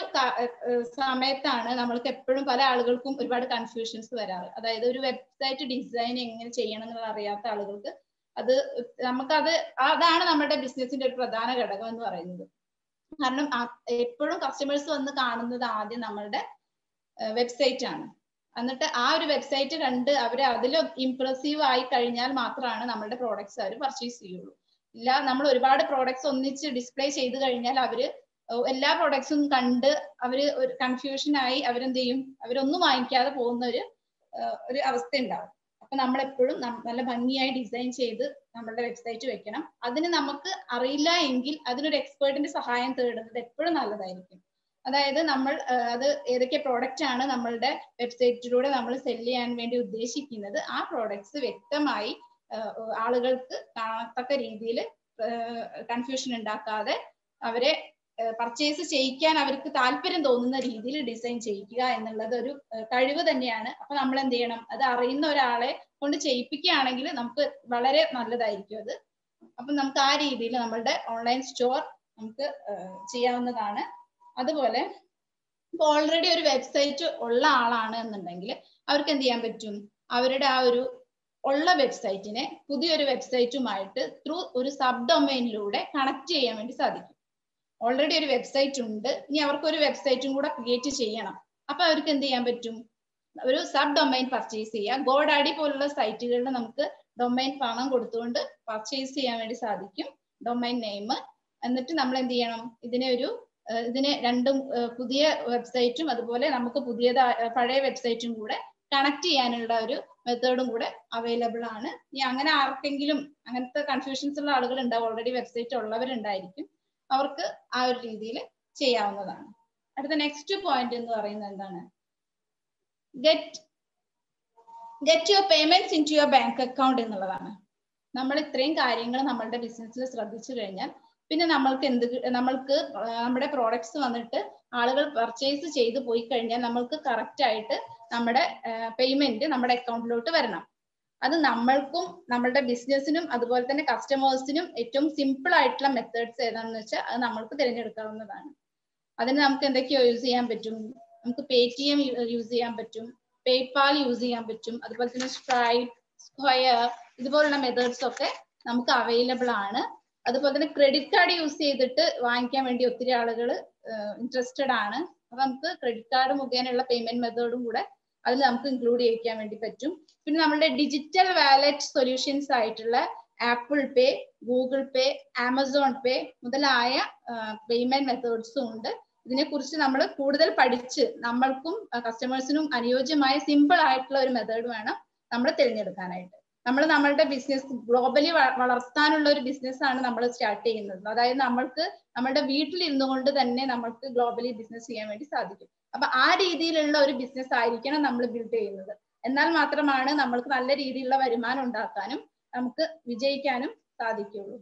B: സമയത്താണ് നമ്മൾക്ക് എപ്പോഴും പല ആളുകൾക്കും ഒരുപാട് കൺഫ്യൂഷൻസ് വരാറ് അതായത് ഒരു വെബ്സൈറ്റ് ഡിസൈൻ എങ്ങനെ ചെയ്യണം എന്നുള്ളത് അറിയാത്ത ആളുകൾക്ക് അത് നമുക്കത് അതാണ് നമ്മുടെ ബിസിനസിന്റെ ഒരു പ്രധാന ഘടകം എന്ന് പറയുന്നത് കാരണം എപ്പോഴും കസ്റ്റമേഴ്സ് വന്ന് കാണുന്നത് ആദ്യം നമ്മളുടെ വെബ്സൈറ്റ് ആണ് എന്നിട്ട് ആ ഒരു വെബ്സൈറ്റ് കണ്ട് അവർ അതിൽ ഇംപ്രസീവ് ആയി കഴിഞ്ഞാൽ മാത്രമാണ് നമ്മളുടെ പ്രോഡക്ട്സ് അവർ പർച്ചേസ് ചെയ്യുള്ളൂ ഇല്ല നമ്മൾ ഒരുപാട് പ്രോഡക്ട്സ് ഒന്നിച്ച് ഡിസ്പ്ലേ ചെയ്ത് കഴിഞ്ഞാൽ അവര് എല്ലാ പ്രോഡക്ട്സും കണ്ട് അവര് ഒരു കൺഫ്യൂഷൻ ആയി അവരെന്ത് ചെയ്യും അവരൊന്നും വാങ്ങിക്കാതെ പോകുന്ന ഒരു ഒരു അവസ്ഥ ഉണ്ടാവും അപ്പൊ നമ്മൾ എപ്പോഴും നല്ല ഭംഗിയായി ഡിസൈൻ ചെയ്ത് നമ്മളുടെ വെബ്സൈറ്റ് വെക്കണം അതിന് നമുക്ക് അറിയില്ല എങ്കിൽ അതിനൊരു എക്സ്പേർട്ടിന്റെ സഹായം തേടുന്നത് എപ്പോഴും നല്ലതായിരിക്കും അതായത് നമ്മൾ അത് ഏതൊക്കെ പ്രോഡക്റ്റ് ആണ് നമ്മളുടെ വെബ്സൈറ്റിലൂടെ നമ്മൾ സെല് ചെയ്യാൻ വേണ്ടി ഉദ്ദേശിക്കുന്നത് ആ പ്രോഡക്ട്സ് വ്യക്തമായി ആളുകൾക്ക് കാണത്തക്ക രീതിയിൽ കൺഫ്യൂഷൻ ഉണ്ടാക്കാതെ അവരെ പർച്ചേസ് ചെയ്യിക്കാൻ അവർക്ക് താല്പര്യം തോന്നുന്ന രീതിയിൽ ഡിസൈൻ ചെയ്യിക്കുക എന്നുള്ളത് ഒരു കഴിവ് തന്നെയാണ് അപ്പൊ നമ്മൾ എന്ത് ചെയ്യണം അത് അറിയുന്ന ഒരാളെ കൊണ്ട് ചെയ്യിപ്പിക്കുകയാണെങ്കിൽ നമുക്ക് വളരെ നല്ലതായിരിക്കും അത് അപ്പൊ നമുക്ക് ആ രീതിയിൽ നമ്മളുടെ ഓൺലൈൻ സ്റ്റോർ നമുക്ക് ചെയ്യാവുന്നതാണ് അതുപോലെ ഇപ്പൊ ഓൾറെഡി ഒരു വെബ്സൈറ്റ് ഉള്ള ആളാണ് എന്നുണ്ടെങ്കിൽ അവർക്ക് എന്ത് ചെയ്യാൻ പറ്റും അവരുടെ ആ ഒരു ഉള്ള വെബ്സൈറ്റിനെ പുതിയൊരു വെബ്സൈറ്റുമായിട്ട് ത്രൂ ഒരു സബ് ഡൊമൈനിലൂടെ കണക്ട് ചെയ്യാൻ വേണ്ടി സാധിക്കും ഓൾറെഡി ഒരു വെബ്സൈറ്റ് ഉണ്ട് ഇനി അവർക്ക് ഒരു വെബ്സൈറ്റും കൂടെ ക്രിയേറ്റ് ചെയ്യണം അപ്പൊ അവർക്ക് എന്ത് ചെയ്യാൻ പറ്റും ഒരു സബ് ഡൊമൈൻ പർച്ചേസ് ചെയ്യുക ഗോഡാഡി പോലുള്ള സൈറ്റുകളിൽ നമുക്ക് ഡൊമൈൻ പണം കൊടുത്തുകൊണ്ട് പർച്ചേസ് ചെയ്യാൻ വേണ്ടി സാധിക്കും ഡൊമൈൻ നെയിം എന്നിട്ട് നമ്മൾ എന്ത് ചെയ്യണം ഇതിനെ ഒരു ഇതിനെ രണ്ടും ഏഹ് പുതിയ വെബ്സൈറ്റും അതുപോലെ നമുക്ക് പുതിയതായ പഴയ വെബ്സൈറ്റും കൂടെ കണക്ട് ചെയ്യാനുള്ള ഒരു മെത്തേഡും കൂടെ അവൈലബിൾ ആണ് ഇനി അങ്ങനെ ആർക്കെങ്കിലും അങ്ങനത്തെ കൺഫ്യൂഷൻസ് ഉള്ള ആളുകൾ ഉണ്ടാവും ഓൾറെഡി വെബ്സൈറ്റ് ഉള്ളവരുണ്ടായിരിക്കും അവർക്ക് ആ ഒരു രീതിയിൽ ചെയ്യാവുന്നതാണ് അടുത്ത നെക്സ്റ്റ് പോയിന്റ് എന്ന് പറയുന്നത് എന്താണ് get get your payments into your bank account എന്നുള്ളതാണ് നമ്മൾ ഇത്രയും കാര്യങ്ങൾ നമ്മളുടെ ബിസിനസ്സിൽ ശ്രദ്ധിച്ചു കഴിഞ്ഞാൽ പിന്നെ നമ്മൾക്ക് എന്ത് കി- നമ്മൾക്ക് ആ, നമ്മുടെ പ്രോഡക്ട്സ് വന്നിട്ട് ആളുകൾ പർച്ചേസ് ചെയ്ത് പോയി കഴിഞ്ഞാൽ നമ്മൾക്ക് കറക്റ്റ് ആയിട്ട് നമ്മുടെ പേയ്മെന്റ് നമ്മുടെ അക്കൗണ്ടിലോട്ട് വരണം അത് നമ്മൾക്കും നമ്മളുടെ ബിസിനസ്സിനും അതുപോലെ തന്നെ കസ്റ്റമേഴ്സിനും ഏറ്റവും സിമ്പിൾ ആയിട്ടുള്ള മെത്തേഡ്സ് ഏതാണെന്ന് വെച്ചാൽ അത് നമ്മൾക്ക് തിരഞ്ഞെടുക്കാവുന്നതാണ് അതിന് നമുക്ക് എന്തൊക്കെയോ യൂസ് ചെയ്യാൻ പറ്റും നമുക്ക് പേ ടി എം യൂസ് ചെയ്യാൻ പറ്റും പേപാൽ യൂസ് ചെയ്യാൻ പറ്റും അതുപോലെ തന്നെ സ്ട്രൈപ്പ് സ്ക്വയർ ഇതുപോലുള്ള മെത്തേഡ്സ് ഒക്കെ നമുക്ക് അവൈലബിൾ ആണ് അതുപോലെ തന്നെ ക്രെഡിറ്റ് കാർഡ് യൂസ് ചെയ്തിട്ട് വാങ്ങിക്കാൻ വേണ്ടി ഒത്തിരി ആളുകൾ ഇൻട്രസ്റ്റഡ് ആണ് അപ്പൊ നമുക്ക് ക്രെഡിറ്റ് കാർഡ് മുഖേനയുള്ള പേയ്മെന്റ് മെത്തേഡും കൂടെ അതിൽ നമുക്ക് ഇൻക്ലൂഡ് ചെയ്യിക്കാൻ വേണ്ടി പറ്റും പിന്നെ നമ്മുടെ ഡിജിറ്റൽ വാലറ്റ് സൊല്യൂഷൻസ് ആയിട്ടുള്ള Apple Pay Google Pay Amazon Pay മുതലായ പേയ്മെന്റ് മെത്തേഡ്സും ഉണ്ട് ഇതിനെക്കുറിച്ച് നമ്മൾ കൂടുതൽ പഠിച്ച് നമ്മൾക്കും കസ്റ്റമേഴ്സിനും അനുയോജ്യമായ സിമ്പിൾ ആയിട്ടുള്ള ഒരു മെത്തേഡ് വേണം നമ്മൾ തിരഞ്ഞെടുക്കാനായിട്ട് നമ്മൾ നമ്മളുടെ ബിസിനസ് ഗ്ലോബലി വളർത്താനുള്ള ഒരു ബിസിനസ് ആണ് നമ്മൾ സ്റ്റാർട്ട് ചെയ്യുന്നത് അതായത് നമ്മൾക്ക് നമ്മുടെ വീട്ടിലിരുന്നു കൊണ്ട് തന്നെ നമ്മൾക്ക് ഗ്ലോബലി ബിസിനസ് ചെയ്യാൻ വേണ്ടി സാധിക്കും അപ്പൊ ആ രീതിയിലുള്ള ഒരു ബിസിനസ് ആയിരിക്കണം നമ്മൾ ബിൽഡ് ചെയ്യുന്നത് എന്നാൽ മാത്രമാണ് നമ്മൾക്ക് നല്ല രീതിയിലുള്ള വരുമാനം ഉണ്ടാക്കാനും നമുക്ക് വിജയിക്കാനും സാധിക്കുള്ളൂ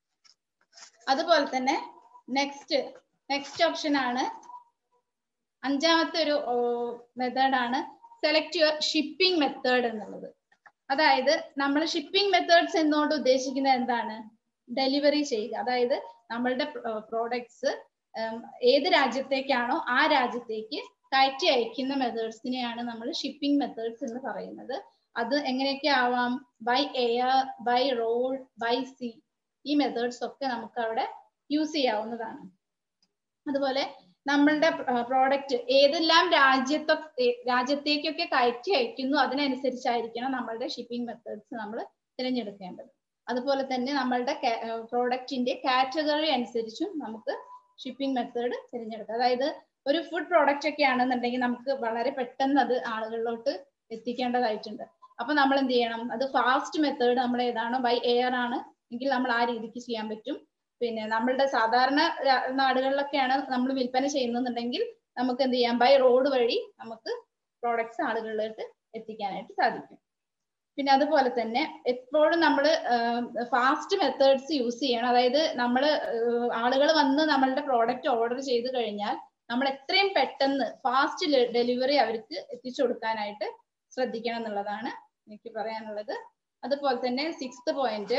B: അതുപോലെ തന്നെ നെക്സ്റ്റ് നെക്സ്റ്റ് ഓപ്ഷൻ ആണ് അഞ്ചാമത്തെ ഒരു മെത്തേഡ് ആണ് സെലക്ട് യുവർ ഷിപ്പിംഗ് മെത്തേഡ് എന്നുള്ളത് അതായത് നമ്മൾ ഷിപ്പിംഗ് മെത്തേഡ്സ് എന്നുകൊണ്ട് ഉദ്ദേശിക്കുന്നത് എന്താണ് ഡെലിവറി ചെയ്യുക അതായത് നമ്മളുടെ പ്രോഡക്ട്സ് ഏത് രാജ്യത്തേക്കാണോ ആ രാജ്യത്തേക്ക് കയറ്റി അയക്കുന്ന മെത്തേഡ്സിനെയാണ് നമ്മൾ ഷിപ്പിംഗ് മെത്തേഡ്സ് എന്ന് പറയുന്നത് അത് എങ്ങനെയൊക്കെ ആവാം by air by road by sea ഈ മെത്തേഡ്സ് ഒക്കെ നമുക്ക് അവിടെ യൂസ് ചെയ്യാവുന്നതാണ് അതുപോലെ നമ്മളുടെ പ്രോഡക്റ്റ് ഏതെല്ലാം രാജ്യത്തൊക്കെ രാജ്യത്തേക്കൊക്കെ കയറ്റി അയക്കുന്നു അതിനനുസരിച്ചായിരിക്കണം നമ്മളുടെ ഷിപ്പിംഗ് മെത്തേഡ്സ് നമ്മൾ തിരഞ്ഞെടുക്കേണ്ടത് അതുപോലെ തന്നെ നമ്മളുടെ പ്രോഡക്റ്റിന്റെ കാറ്റഗറി അനുസരിച്ചും നമുക്ക് ഷിപ്പിംഗ് മെത്തേഡ് തിരഞ്ഞെടുക്കാം അതായത് ഒരു ഫുഡ് പ്രോഡക്റ്റ് ഒക്കെ ആണെന്നുണ്ടെങ്കിൽ നമുക്ക് വളരെ പെട്ടെന്ന് അത് ആളുകളിലോട്ട് എത്തിക്കേണ്ടതായിട്ടുണ്ട് അപ്പൊ നമ്മൾ എന്ത് ചെയ്യണം അത് ഫാസ്റ്റ് മെത്തേഡ് നമ്മൾ ഏതാണോ ബൈ എയർ ആണ് എങ്കിൽ നമ്മൾ ആ രീതിക്ക് ചെയ്യാൻ പറ്റും പിന്നെ നമ്മളുടെ സാധാരണ നാടുകളിലൊക്കെയാണ് നമ്മൾ വിൽപ്പന ചെയ്യുന്നുണ്ടെങ്കിൽ നമുക്ക് എന്ത് ചെയ്യാം ബൈ റോഡ് വഴി നമുക്ക് പ്രോഡക്ട്സ് ആളുകളിലോട്ട് എത്തിക്കാനായിട്ട് സാധിക്കും പിന്നെ അതുപോലെ തന്നെ എപ്പോഴും നമ്മൾ ഫാസ്റ്റ് മെത്തേഡ്സ് യൂസ് ചെയ്യണം അതായത് നമ്മൾ ആളുകൾ വന്ന് നമ്മളുടെ പ്രോഡക്റ്റ് ഓർഡർ ചെയ്ത് കഴിഞ്ഞാൽ നമ്മൾ എത്രയും പെട്ടെന്ന് ഫാസ്റ്റ് ഡെലിവറി അവർക്ക് എത്തിച്ചു കൊടുക്കാനായിട്ട് ശ്രദ്ധിക്കണം എന്നുള്ളതാണ് എനിക്ക് പറയാനുള്ളത് അതുപോലെ തന്നെ സിക്സ്ത് പോയിന്റ്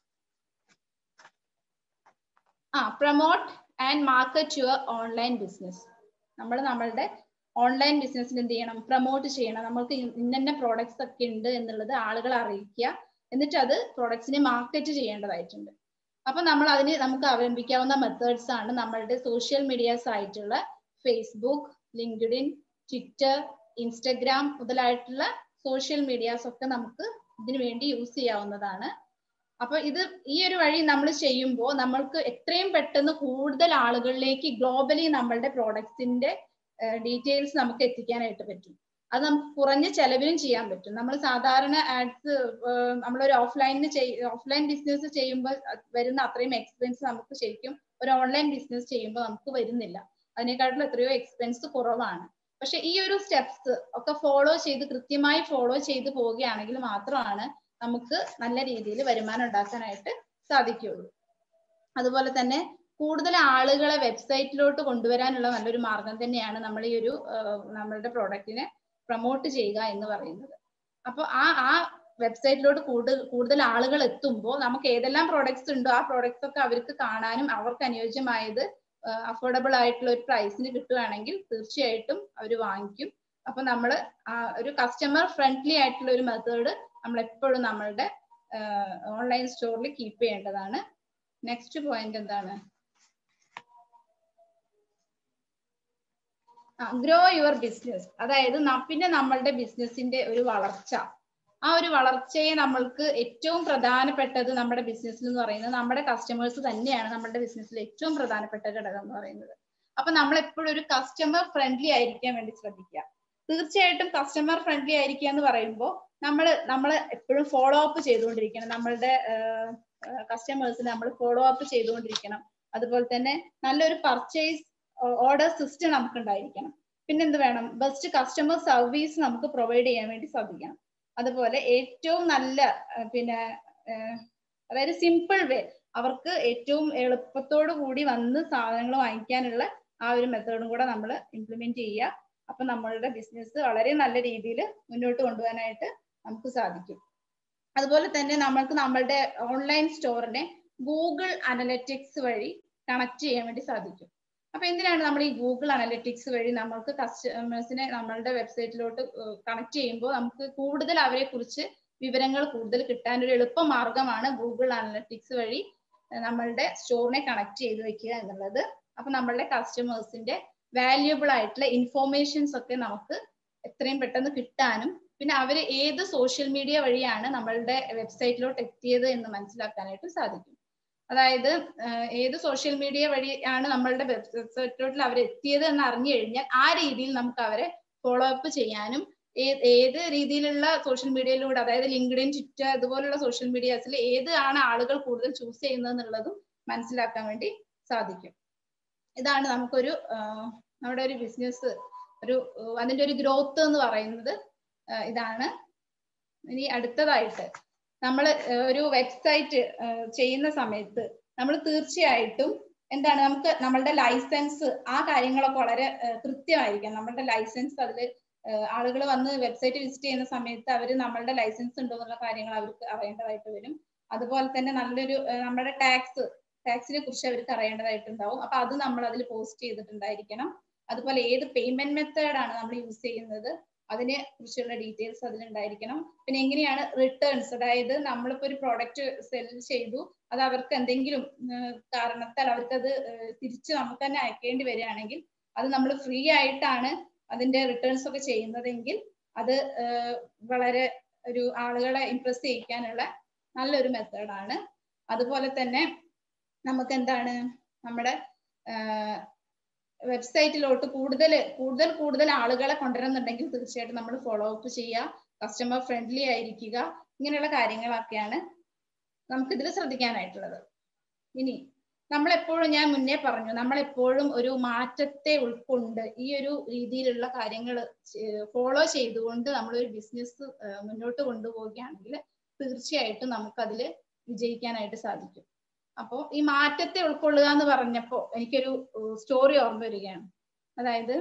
B: ആ promote and market your online business നമ്മൾ നമ്മളുടെ ഓൺലൈൻ ബിസിനസ്സിൽ എന്ത് ചെയ്യണം പ്രൊമോട്ട് ചെയ്യണം നമ്മൾക്ക് ഇന്ന പ്രോഡക്ട്സ് ഒക്കെ ഉണ്ട് എന്നുള്ളത് ആളുകളെ അറിയിക്കുക എന്നിട്ട് അത് പ്രോഡക്ട്സിനെ മാർക്കറ്റ് ചെയ്യേണ്ടതായിട്ടുണ്ട് അപ്പൊ നമ്മൾ അതിന് നമുക്ക് അവലംബിക്കാവുന്ന മെത്തേഡ്സ് ആണ് നമ്മളുടെ സോഷ്യൽ മീഡിയാസ് ആയിട്ടുള്ള ഫേസ്ബുക്ക് ലിങ്ക്ഡിൻ ട്വിറ്റർ ഇൻസ്റ്റഗ്രാം മുതലായിട്ടുള്ള സോഷ്യൽ മീഡിയാസ് ഒക്കെ നമുക്ക് ഇതിനു വേണ്ടി യൂസ് ചെയ്യാവുന്നതാണ് അപ്പൊ ഇത് ഈ ഒരു വഴി നമ്മൾ ചെയ്യുമ്പോൾ നമ്മൾക്ക് എത്രയും പെട്ടെന്ന് കൂടുതൽ ആളുകളിലേക്ക് ഗ്ലോബലി നമ്മളുടെ പ്രോഡക്ട്സിന്റെ ഡീറ്റെയിൽസ് നമുക്ക് എത്തിക്കാനായിട്ട് പറ്റും അത് നമുക്ക് കുറഞ്ഞ ചെലവിലും ചെയ്യാൻ പറ്റും നമ്മൾ സാധാരണ ആഡ്സ് നമ്മളൊരു ഓഫ്ലൈനിന് ഓഫ്ലൈൻ ബിസിനസ് ചെയ്യുമ്പോൾ വരുന്ന അത്രയും എക്സ്പെൻസ് നമുക്ക് ശരിക്കും ഒരു ഓൺലൈൻ ബിസിനസ് ചെയ്യുമ്പോൾ നമുക്ക് വരുന്നില്ല അതിനെക്കാട്ടിലും എത്രയോ എക്സ്പെൻസ് കുറവാണ് പക്ഷെ ഈ ഒരു സ്റ്റെപ്സ് ഒക്കെ ഫോളോ ചെയ്ത് കൃത്യമായി ഫോളോ ചെയ്ത് പോവുകയാണെങ്കിൽ മാത്രമാണ് നമുക്ക് നല്ല രീതിയിൽ വരുമാനം ഉണ്ടാക്കാനായിട്ട് സാധിക്കുകയുള്ളൂ അതുപോലെ തന്നെ കൂടുതൽ ആളുകളെ വെബ്സൈറ്റിലോട്ട് കൊണ്ടുവരാനുള്ള നല്ലൊരു മാർഗം തന്നെയാണ് നമ്മൾ ഈ ഒരു നമ്മളുടെ പ്രോഡക്റ്റിനെ പ്രൊമോട്ട് ചെയ്യുക എന്ന് പറയുന്നത് അപ്പോൾ ആ ആ വെബ്സൈറ്റിലോട്ട് കൂടുതൽ കൂടുതൽ ആളുകൾ എത്തുമ്പോൾ നമുക്ക് ഏതെല്ലാം പ്രോഡക്ട്സ് ഉണ്ടോ ആ പ്രോഡക്ട്സ് ഒക്കെ അവർക്ക് കാണാനും അവർക്ക് അനുയോജ്യമായത് അഫോർഡബിൾ ആയിട്ടുള്ള ഒരു പ്രൈസിന് കിട്ടുകയാണെങ്കിൽ തീർച്ചയായിട്ടും അവർ വാങ്ങിക്കും അപ്പൊ നമ്മൾ ഒരു കസ്റ്റമർ ഫ്രണ്ട്ലി ആയിട്ടുള്ള ഒരു മെത്തേഡ് നമ്മൾ എപ്പോഴും നമ്മളുടെ ഓൺലൈൻ സ്റ്റോറിൽ കീപ്പ് ചെയ്യേണ്ടതാണ് നെക്സ്റ്റ് പോയിന്റ് എന്താണ് ഗ്രോ യുവർ ബിസിനസ് അതായത് പിന്നെ നമ്മളുടെ ബിസിനസിന്റെ ഒരു വളർച്ച ആ ഒരു വളർച്ചയെ നമ്മൾക്ക് ഏറ്റവും പ്രധാനപ്പെട്ടത് നമ്മുടെ ബിസിനസ്സിൽ എന്ന് പറയുന്നത് നമ്മുടെ കസ്റ്റമേഴ്സ് തന്നെയാണ് നമ്മുടെ ബിസിനസ്സിൽ ഏറ്റവും പ്രധാനപ്പെട്ട ഘടകം എന്ന് പറയുന്നത് അപ്പൊ നമ്മൾ എപ്പോഴും ഒരു കസ്റ്റമർ ഫ്രണ്ട്ലി ആയിരിക്കാൻ വേണ്ടി ശ്രദ്ധിക്കുക തീർച്ചയായിട്ടും കസ്റ്റമർ ഫ്രണ്ട്ലി ആയിരിക്കുക എന്ന് പറയുമ്പോൾ നമ്മൾ നമ്മൾ എപ്പോഴും ഫോളോ അപ്പ് ചെയ്തുകൊണ്ടിരിക്കണം നമ്മളുടെ കസ്റ്റമേഴ്സിനെ നമ്മൾ ഫോളോ അപ്പ് ചെയ്തുകൊണ്ടിരിക്കണം അതുപോലെ തന്നെ നല്ലൊരു പർച്ചേസ് ഓർഡർ സിസ്റ്റം നമുക്ക് ഉണ്ടായിരിക്കണം പിന്നെ എന്ത് വേണം ബെസ്റ്റ് കസ്റ്റമർ സർവീസ് നമുക്ക് പ്രൊവൈഡ് ചെയ്യാൻ വേണ്ടി സാധിക്കണം അതുപോലെ ഏറ്റവും നല്ല പിന്നെ അതായത് സിമ്പിൾ വേ അവർക്ക് ഏറ്റവും എളുപ്പത്തോടു കൂടി വന്ന് സാധനങ്ങൾ വാങ്ങിക്കാനുള്ള ആ ഒരു മെത്തേഡും കൂടെ നമ്മൾ ഇംപ്ലിമെന്റ് ചെയ്യുക അപ്പൊ നമ്മളുടെ ബിസിനസ് വളരെ നല്ല രീതിയിൽ മുന്നോട്ട് കൊണ്ടുപോകാനായിട്ട് നമുക്ക് സാധിക്കും അതുപോലെ തന്നെ നമ്മൾക്ക് നമ്മളുടെ ഓൺലൈൻ സ്റ്റോറിനെ ഗൂഗിൾ അനലറ്റിക്സ് വഴി കണക്ട് ചെയ്യാൻ വേണ്ടി സാധിക്കും അപ്പൊ എന്തിനാണ് നമ്മൾ ഈ ഗൂഗിൾ അനലറ്റിക്സ് വഴി നമ്മൾക്ക് കസ്റ്റമേഴ്സിനെ നമ്മളുടെ വെബ്സൈറ്റിലോട്ട് കണക്ട് ചെയ്യുമ്പോൾ നമുക്ക് കൂടുതൽ അവരെ കുറിച്ച് വിവരങ്ങൾ കൂടുതൽ കിട്ടാൻ ഒരു എളുപ്പ മാർഗമാണ് ഗൂഗിൾ അനലറ്റിക്സ് വഴി നമ്മളുടെ സ്റ്റോറിനെ കണക്ട് ചെയ്ത് വെക്കുക എന്നുള്ളത് അപ്പൊ നമ്മളുടെ കസ്റ്റമേഴ്സിന്റെ വാല്യുബിൾ ആയിട്ടുള്ള ഇൻഫോർമേഷൻസ് ഒക്കെ നമുക്ക് എത്രയും പെട്ടെന്ന് കിട്ടാനും പിന്നെ അവർ ഏത് സോഷ്യൽ മീഡിയ വഴിയാണ് നമ്മളുടെ വെബ്സൈറ്റിലോട്ട് എത്തിയത് എന്ന് മനസ്സിലാക്കാനായിട്ട് സാധിക്കും അതായത് ഏത് സോഷ്യൽ മീഡിയ വഴിയാണ് നമ്മളുടെ വെബ്സൈറ്റിലോട്ട് അവർ എത്തിയത് എന്ന് അറിഞ്ഞു കഴിഞ്ഞാൽ ആ രീതിയിൽ നമുക്ക് അവരെ ഫോളോ അപ്പ് ചെയ്യാനും ഏത് രീതിയിലുള്ള സോഷ്യൽ മീഡിയയിലൂടെ അതായത് ലിങ്ക്ഡിൻ ട്വിറ്റർ ഇതുപോലുള്ള സോഷ്യൽ മീഡിയാസിൽ ഏത് ആണ് ആളുകൾ കൂടുതൽ ചൂസ് ചെയ്യുന്നത് എന്നുള്ളതും മനസ്സിലാക്കാൻ വേണ്ടി സാധിക്കും ഇതാണ് നമുക്കൊരു നമ്മുടെ ഒരു ബിസിനസ് ഒരു അതിന്റെ ഒരു ഗ്രോത്ത് എന്ന് പറയുന്നത് ഇതാണ് ഇനി അടുത്തതായിട്ട് നമ്മൾ ഒരു വെബ്സൈറ്റ് ചെയ്യുന്ന സമയത്ത് നമ്മൾ തീർച്ചയായിട്ടും എന്താണ് നമുക്ക് നമ്മളുടെ ലൈസൻസ് ആ കാര്യങ്ങളൊക്കെ വളരെ കൃത്യമായിരിക്കാം നമ്മളുടെ ലൈസൻസ് അതിൽ ആളുകൾ വന്ന് വെബ്സൈറ്റ് വിസിറ്റ് ചെയ്യുന്ന സമയത്ത് അവർ നമ്മളുടെ ലൈസൻസ് ഉണ്ടോ എന്നുള്ള കാര്യങ്ങൾ അവർക്ക് അറിയേണ്ടതായിട്ട് വരും അതുപോലെ തന്നെ നല്ലൊരു നമ്മുടെ ടാക്സ് ടാക്സിനെ കുറിച്ച് അവർക്ക് അറിയേണ്ടതായിട്ടുണ്ടാവും അപ്പൊ അത് നമ്മൾ അതിൽ പോസ്റ്റ് ചെയ്തിട്ടുണ്ടായിരിക്കണം അതുപോലെ ഏത് പേയ്മെന്റ് മെത്തേഡാണ് നമ്മൾ യൂസ് ചെയ്യുന്നത് അതിനെ കുറിച്ചുള്ള ഡീറ്റെയിൽസ് അതിലുണ്ടായിരിക്കണം പിന്നെ എങ്ങനെയാണ് റിട്ടേൺസ് അതായത് നമ്മളിപ്പോ ഒരു പ്രോഡക്റ്റ് സെൽ ചെയ്തു അത് അവർക്ക് എന്തെങ്കിലും കാരണത്താൽ അവർക്ക് അത് തിരിച്ച് നമുക്ക് തന്നെ അയക്കേണ്ടി വരികയാണെങ്കിൽ അത് നമ്മൾ ഫ്രീ ആയിട്ടാണ് അതിന്റെ റിട്ടേൺസ് ഒക്കെ ചെയ്യുന്നതെങ്കിൽ അത് വളരെ ഒരു ആളുകളെ ഇംപ്രസ് ചെയ്യിക്കാനുള്ള നല്ലൊരു മെത്തേഡാണ് അതുപോലെ തന്നെ നമുക്ക് എന്താണ് നമ്മുടെ വെബ്സൈറ്റിലോട്ട് കൂടുതൽ കൂടുതൽ കൂടുതൽ ആളുകളെ കൊണ്ടുവരുന്നുണ്ടെങ്കിൽ തീർച്ചയായിട്ടും നമ്മൾ ഫോളോ അപ്പ് ചെയ്യുക കസ്റ്റമർ ഫ്രണ്ട്ലി ആയിരിക്കുക ഇങ്ങനെയുള്ള കാര്യങ്ങളൊക്കെയാണ് നമുക്ക് ഇതിൽ ശ്രദ്ധിക്കാനായിട്ടുള്ളത് ഇനി നമ്മൾ എപ്പോഴും ഞാൻ മുന്നേ പറഞ്ഞു നമ്മൾ എപ്പോഴും ഒരു മാറ്റത്തെ ഉൾക്കൊണ്ട് ഈ ഒരു രീതിയിലുള്ള കാര്യങ്ങൾ ഫോളോ ചെയ്തുകൊണ്ട് നമ്മളൊരു ബിസിനസ് മുന്നോട്ട് കൊണ്ടുപോവുകയാണെങ്കിൽ തീർച്ചയായിട്ടും നമുക്കതിൽ വിജയിക്കാനായിട്ട് സാധിക്കും അപ്പോൾ ഈ മാറ്റത്തെ ഉൾക്കൊള്ളുക എന്ന് പറഞ്ഞപ്പോൾ എനിക്കൊരു സ്റ്റോറി ഓർമ്മ വരികയാണ് അതായത്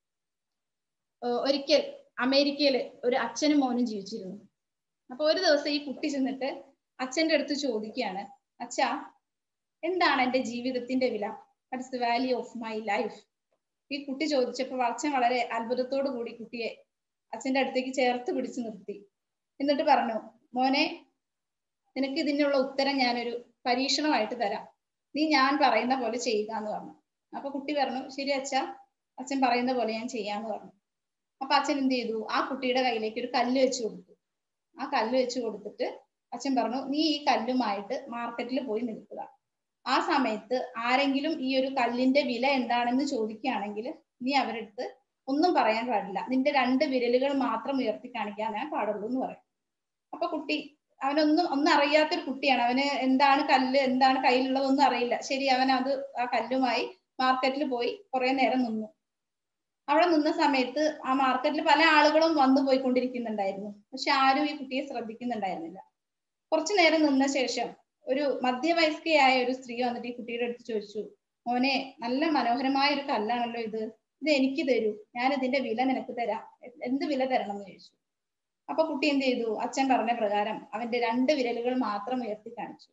B: ഒരിക്കൽ അമേരിക്കയിൽ ഒരു അച്ഛനും മോനും ജീവിച്ചിരുന്നു അപ്പൊ ഒരു ദിവസം ഈ കുട്ടി ചെന്നിട്ട് അച്ഛന്റെ അടുത്ത് ചോദിക്കുകയാണ് അച്ഛാ എന്താണ് എന്റെ ജീവിതത്തിന്റെ വില what's the value of my life ഈ കുട്ടി ചോദിച്ചപ്പോൾ അച്ഛൻ വളരെ അത്ഭുതത്തോടു കൂടി കുട്ടിയെ അച്ഛന്റെ അടുത്തേക്ക് ചേർത്ത് പിടിച്ചു നിർത്തി എന്നിട്ട് പറഞ്ഞു മോനെ നിനക്ക് ഇതിനുള്ള ഉത്തരം ഞാനൊരു പരീക്ഷണമായിട്ട് തരാം നീ ഞാൻ പറയുന്ന പോലെ ചെയ്യുക എന്ന് പറഞ്ഞു അപ്പൊ കുട്ടി പറഞ്ഞു ശരി അച്ഛ അച്ഛൻ പറയുന്ന പോലെ ഞാൻ ചെയ്യാന്ന് പറഞ്ഞു അപ്പൊ അച്ഛൻ എന്ത് ചെയ്തു ആ കുട്ടിയുടെ കയ്യിലേക്ക് ഒരു കല്ല് വെച്ച് കൊടുത്തു ആ കല്ല് വെച്ച് കൊടുത്തിട്ട് അച്ഛൻ പറഞ്ഞു നീ ഈ കല്ലുമായിട്ട് മാർക്കറ്റിൽ പോയി നിൽക്കുക ആ സമയത്ത് ആരെങ്കിലും ഈ ഒരു കല്ലിന്റെ വില എന്താണെന്ന് ചോദിക്കുകയാണെങ്കിൽ നീ അവരെടുത്ത് ഒന്നും പറയാൻ പാടില്ല നിന്റെ രണ്ട് വിരലുകൾ മാത്രം ഉയർത്തി കാണിക്കാനേ പാടുള്ളൂ എന്ന് പറയും അപ്പൊ കുട്ടി അവനൊന്നും ഒന്നും അറിയാത്തൊരു കുട്ടിയാണ് അവന് എന്താണ് കല്ല് എന്താണ് കയ്യിലുള്ളതൊന്നും അറിയില്ല ശരി അവൻ അത് ആ കല്ലുമായി മാർക്കറ്റിൽ പോയി കുറെ നേരം നിന്നു അവിടെ നിന്ന സമയത്ത് ആ മാർക്കറ്റിൽ പല ആളുകളും വന്നു പോയിക്കൊണ്ടിരിക്കുന്നുണ്ടായിരുന്നു പക്ഷെ ആരും ഈ കുട്ടിയെ ശ്രദ്ധിക്കുന്നുണ്ടായിരുന്നില്ല കുറച്ചു നേരം നിന്ന ശേഷം ഒരു മധ്യവയസ്കയായ ഒരു സ്ത്രീ വന്നിട്ട് ഈ കുട്ടിയുടെ അടുത്ത് ചോദിച്ചു മോനെ നല്ല മനോഹരമായ ഒരു കല്ലാണല്ലോ ഇത് ഇത് എനിക്ക് തരൂ ഞാൻ ഇതിന്റെ വില നിനക്ക് തരാം എന്ത് വില തരണം എന്ന് ചോദിച്ചു അപ്പൊ കുട്ടി എന്ത് ചെയ്തു അച്ഛൻ പറഞ്ഞ പ്രകാരം അവന്റെ രണ്ട് വിരലുകൾ മാത്രം ഉയർത്തി കാണിച്ചു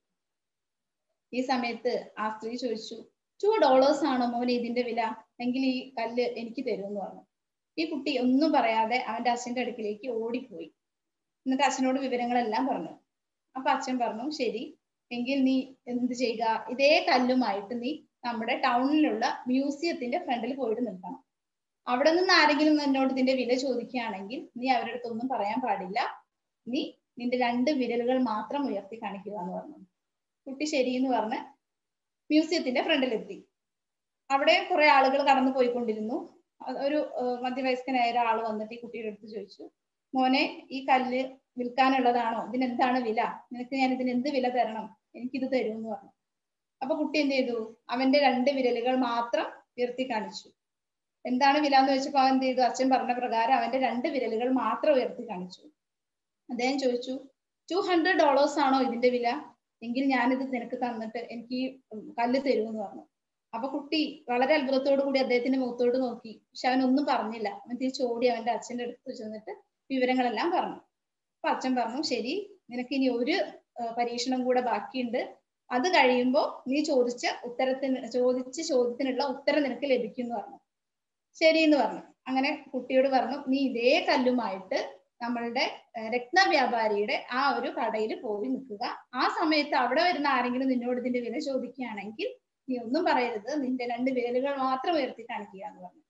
B: ഈ സമയത്ത് ആ സ്ത്രീ ചോദിച്ചു ടു ഡോളേഴ്സ് ആണോ മോനെ ഇതിന്റെ വില എങ്കിൽ ഈ കല്ല് എനിക്ക് തരൂ എന്ന് പറഞ്ഞു ഈ കുട്ടി ഒന്നും പറയാതെ അവന്റെ അച്ഛന്റെ അടുക്കിലേക്ക് ഓടിപ്പോയി എന്നിട്ട് അച്ഛനോട് വിവരങ്ങളെല്ലാം പറഞ്ഞു അപ്പൊ അച്ഛൻ പറഞ്ഞു ശരി എങ്കിൽ നീ എന്ത് ചെയ്യുക ഇതേ കല്ലുമായിട്ട് നീ നമ്മുടെ ടൗണിലുള്ള മ്യൂസിയത്തിന്റെ ഫ്രണ്ടിൽ പോയിട്ട് നിൽക്കണം അവിടെ നിന്ന് ആരെങ്കിലും എന്നോട് ഇതിന്റെ വില ചോദിക്കുകയാണെങ്കിൽ നീ അവരുടെ അടുത്തൊന്നും പറയാൻ പാടില്ല നീ നിന്റെ രണ്ട് വിരലുകൾ മാത്രം ഉയർത്തി കാണിക്കുക എന്ന് പറഞ്ഞു കുട്ടി ശരി എന്ന് പറഞ്ഞ് മ്യൂസിയത്തിന്റെ ഫ്രണ്ടിലെത്തി അവിടെ കുറെ ആളുകൾ കടന്നു പോയിക്കൊണ്ടിരുന്നു അത് ഒരു ഏഹ്, മധ്യവയസ്കനായ ഒരാൾ വന്നിട്ട് ഈ കുട്ടിയുടെ അടുത്ത് ചോദിച്ചു മോനെ ഈ കല്ല് വിൽക്കാനുള്ളതാണോ ഇതിന് എന്താണ് വില നിനക്ക് ഞാൻ ഇതിന് എന്ത് വില തരണം എനിക്കിത് തരൂ എന്ന് പറഞ്ഞു അപ്പൊ കുട്ടി എന്ത് ചെയ്തു അവന്റെ രണ്ട് വിരലുകൾ മാത്രം ഉയർത്തി കാണിച്ചു എന്താണ് വില എന്ന് വെച്ചപ്പോ അവൻ എന്ത് ചെയ്തു അച്ഛൻ പറഞ്ഞ പ്രകാരം അവന്റെ രണ്ട് വിരലുകൾ മാത്രം ഉയർത്തി കാണിച്ചു അദ്ദേഹം ചോദിച്ചു ടു ഹൺഡ്രഡ് ഡോളേഴ്സ് ആണോ ഇതിന്റെ വില എങ്കിൽ ഞാനിത് നിനക്ക് തന്നിട്ട് എനിക്ക് ഈ കല്ല് തരൂ എന്ന് പറഞ്ഞു അപ്പൊ കുട്ടി വളരെ അത്ഭുതത്തോടു കൂടി അദ്ദേഹത്തിന്റെ മുഖത്തോട് നോക്കി പക്ഷെ അവൻ ഒന്നും പറഞ്ഞില്ല അവൻ തിരിച്ചോടി അവന്റെ അച്ഛന്റെ അടുത്ത് ചെന്നിട്ട് വിവരങ്ങളെല്ലാം പറഞ്ഞു അപ്പൊ അച്ഛൻ പറഞ്ഞു ശരി നിനക്ക് ഇനി ഒരു ആ, പരീക്ഷണം കൂടെ ബാക്കിയുണ്ട് അത് കഴിയുമ്പോൾ നീ ചോദിച്ച ഉത്തരത്തിന് ചോദിച്ച ചോദ്യത്തിനുള്ള ഉത്തരം നിനക്ക് ലഭിക്കും എന്ന് പറഞ്ഞു ശരി എന്ന് പറഞ്ഞു അങ്ങനെ കുട്ടിയോട് പറഞ്ഞു നീ ഇതേ കല്ലുമായിട്ട് നമ്മളുടെ ഏഹ്, രത്നവ്യാപാരിയുടെ ആ ഒരു കടയിൽ പോയി നിൽക്കുക ആ സമയത്ത് അവിടെ വരുന്ന ആരെങ്കിലും നിന്നോട് ഇതിന്റെ വില ചോദിക്കുകയാണെങ്കിൽ നീ ഒന്നും പറയരുത് നിന്റെ രണ്ട് വിരലുകൾ മാത്രം ഉയർത്തി കാണിക്കുക എന്ന് പറഞ്ഞു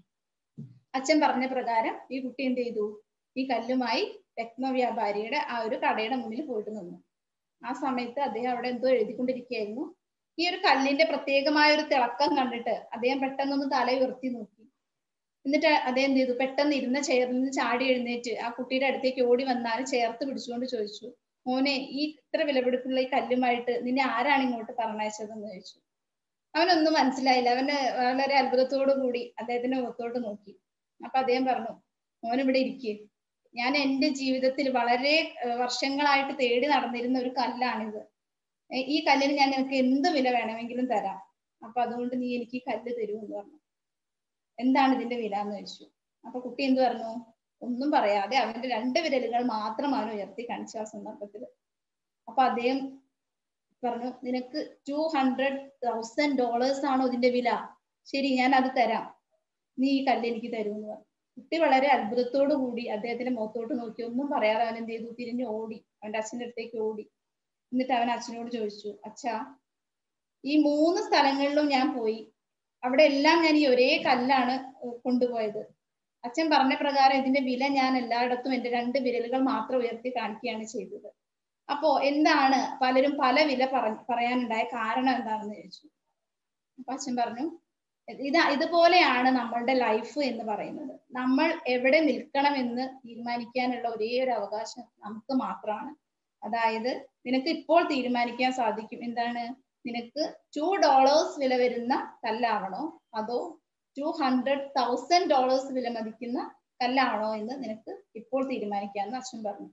B: അച്ഛൻ പറഞ്ഞ പ്രകാരം ഈ കുട്ടി എന്ത് ചെയ്തു ഈ കല്ലുമായി രത്നവ്യാപാരിയുടെ ആ ഒരു കടയുടെ മുന്നിൽ പോയിട്ട് നിന്നു ആ സമയത്ത് അദ്ദേഹം അവിടെ എന്തോ എഴുതിക്കൊണ്ടിരിക്കുകയായിരുന്നു ഈ ഒരു കല്ലിന്റെ പ്രത്യേകമായ ഒരു തിളക്കം കണ്ടിട്ട് അദ്ദേഹം പെട്ടെന്നൊന്ന് തല ഉയർത്തി നോക്കി എന്നിട്ട് അദ്ദേഹം എന്ത് ചെയ്തു പെട്ടെന്ന് ഇരുന്ന ചെയറിൽ നിന്ന് ചാടി എഴുന്നേറ്റ് ആ കുട്ടിയുടെ അടുത്തേക്ക് ഓടി വന്നാൽ ചേർത്ത് പിടിച്ചുകൊണ്ട് ചോദിച്ചു മോനെ ഈ ഇത്ര വിലപിടിപ്പുള്ള ഈ കല്ലുമായിട്ട് നിന്നെ ആരാണ് ഇങ്ങോട്ട് പറഞ്ഞയച്ചതെന്ന് ചോദിച്ചു അവനൊന്നും മനസ്സിലായില്ല അവന് വളരെ അത്ഭുതത്തോടു കൂടി അദ്ദേഹത്തിന്റെ മുഖത്തോട്ട് നോക്കി അപ്പൊ അദ്ദേഹം പറഞ്ഞു മോൻ ഇവിടെ ഇരിക്കുക ഞാൻ എന്റെ ജീവിതത്തിൽ വളരെ ഏഹ്, വർഷങ്ങളായിട്ട് തേടി നടന്നിരുന്ന ഒരു കല്ലാണിത് ഏ, ഈ കല്ലിന് ഞാൻ നിനക്ക് എന്ത് വില വേണമെങ്കിലും തരാം അപ്പൊ അതുകൊണ്ട് നീ എനിക്ക് ഈ കല്ല് തരൂ എന്ന് പറഞ്ഞു എന്താണ് ഇതിന്റെ വില എന്ന് ചോദിച്ചു അപ്പൊ കുട്ടി എന്ത് പറഞ്ഞു ഒന്നും പറയാതെ അവന്റെ രണ്ട് വിരലുകൾ മാത്രം അവൻ ഉയർത്തി കാണിച്ചു ആ സന്ദർഭത്തിൽ അപ്പൊ അദ്ദേഹം പറഞ്ഞു നിനക്ക് ടു ഹൺഡ്രഡ് തൗസൻഡ് ഡോളേഴ്സ് ആണോ ഇതിന്റെ വില ശരി ഞാൻ അത് തരാം നീ ഈ കല്ല് എനിക്ക് തരൂ എന്ന് പറഞ്ഞു കുട്ടി വളരെ അത്ഭുതത്തോടു കൂടി അദ്ദേഹത്തിന്റെ മുഖത്തോട്ട് നോക്കി ഒന്നും പറയാതെ അവൻ എന്ത് ചെയ്തു തിരിഞ്ഞ് ഓടി അവന്റെ അച്ഛന്റെ അടുത്തേക്ക് ഓടി എന്നിട്ട് അവൻ അച്ഛനോട് ചോദിച്ചു അച്ഛാ ഈ മൂന്ന് സ്ഥലങ്ങളിലും ഞാൻ പോയി അവിടെ എല്ലാം ഞാൻ ഈ ഒരേ കല്ലാണ് ഏഹ് കൊണ്ടുപോയത് അച്ഛൻ പറഞ്ഞ പ്രകാരം ഇതിന്റെ വില ഞാൻ എല്ലായിടത്തും എന്റെ രണ്ട് വിരലുകൾ മാത്രം ഉയർത്തി കാണിക്കുകയാണ് ചെയ്തത് അപ്പോ എന്താണ് പലരും പല വില പറ പറയാനുണ്ടായ കാരണം എന്താണെന്ന് ചോദിച്ചു അപ്പൊ അച്ഛൻ പറഞ്ഞു ഇത് ഇതുപോലെയാണ് നമ്മളുടെ ലൈഫ് എന്ന് പറയുന്നത് നമ്മൾ എവിടെ നിൽക്കണമെന്ന് തീരുമാനിക്കാനുള്ള ഒരേ ഒരു അവകാശം നമുക്ക് മാത്രമാണ് അതായത് നിനക്ക് ഇപ്പോൾ തീരുമാനിക്കാൻ സാധിക്കും എന്താണ് നിനക്ക് ടു ഡോളേഴ്സ് വില വരുന്ന കല്ലാവണോ അതോ ടു ഹൺഡ്രഡ് തൗസൻഡ് ഡോളേഴ്സ് വില മതിക്കുന്ന കല്ലാണോ എന്ന് നിനക്ക് ഇപ്പോൾ തീരുമാനിക്കാമെന്ന് അച്ഛൻ പറഞ്ഞു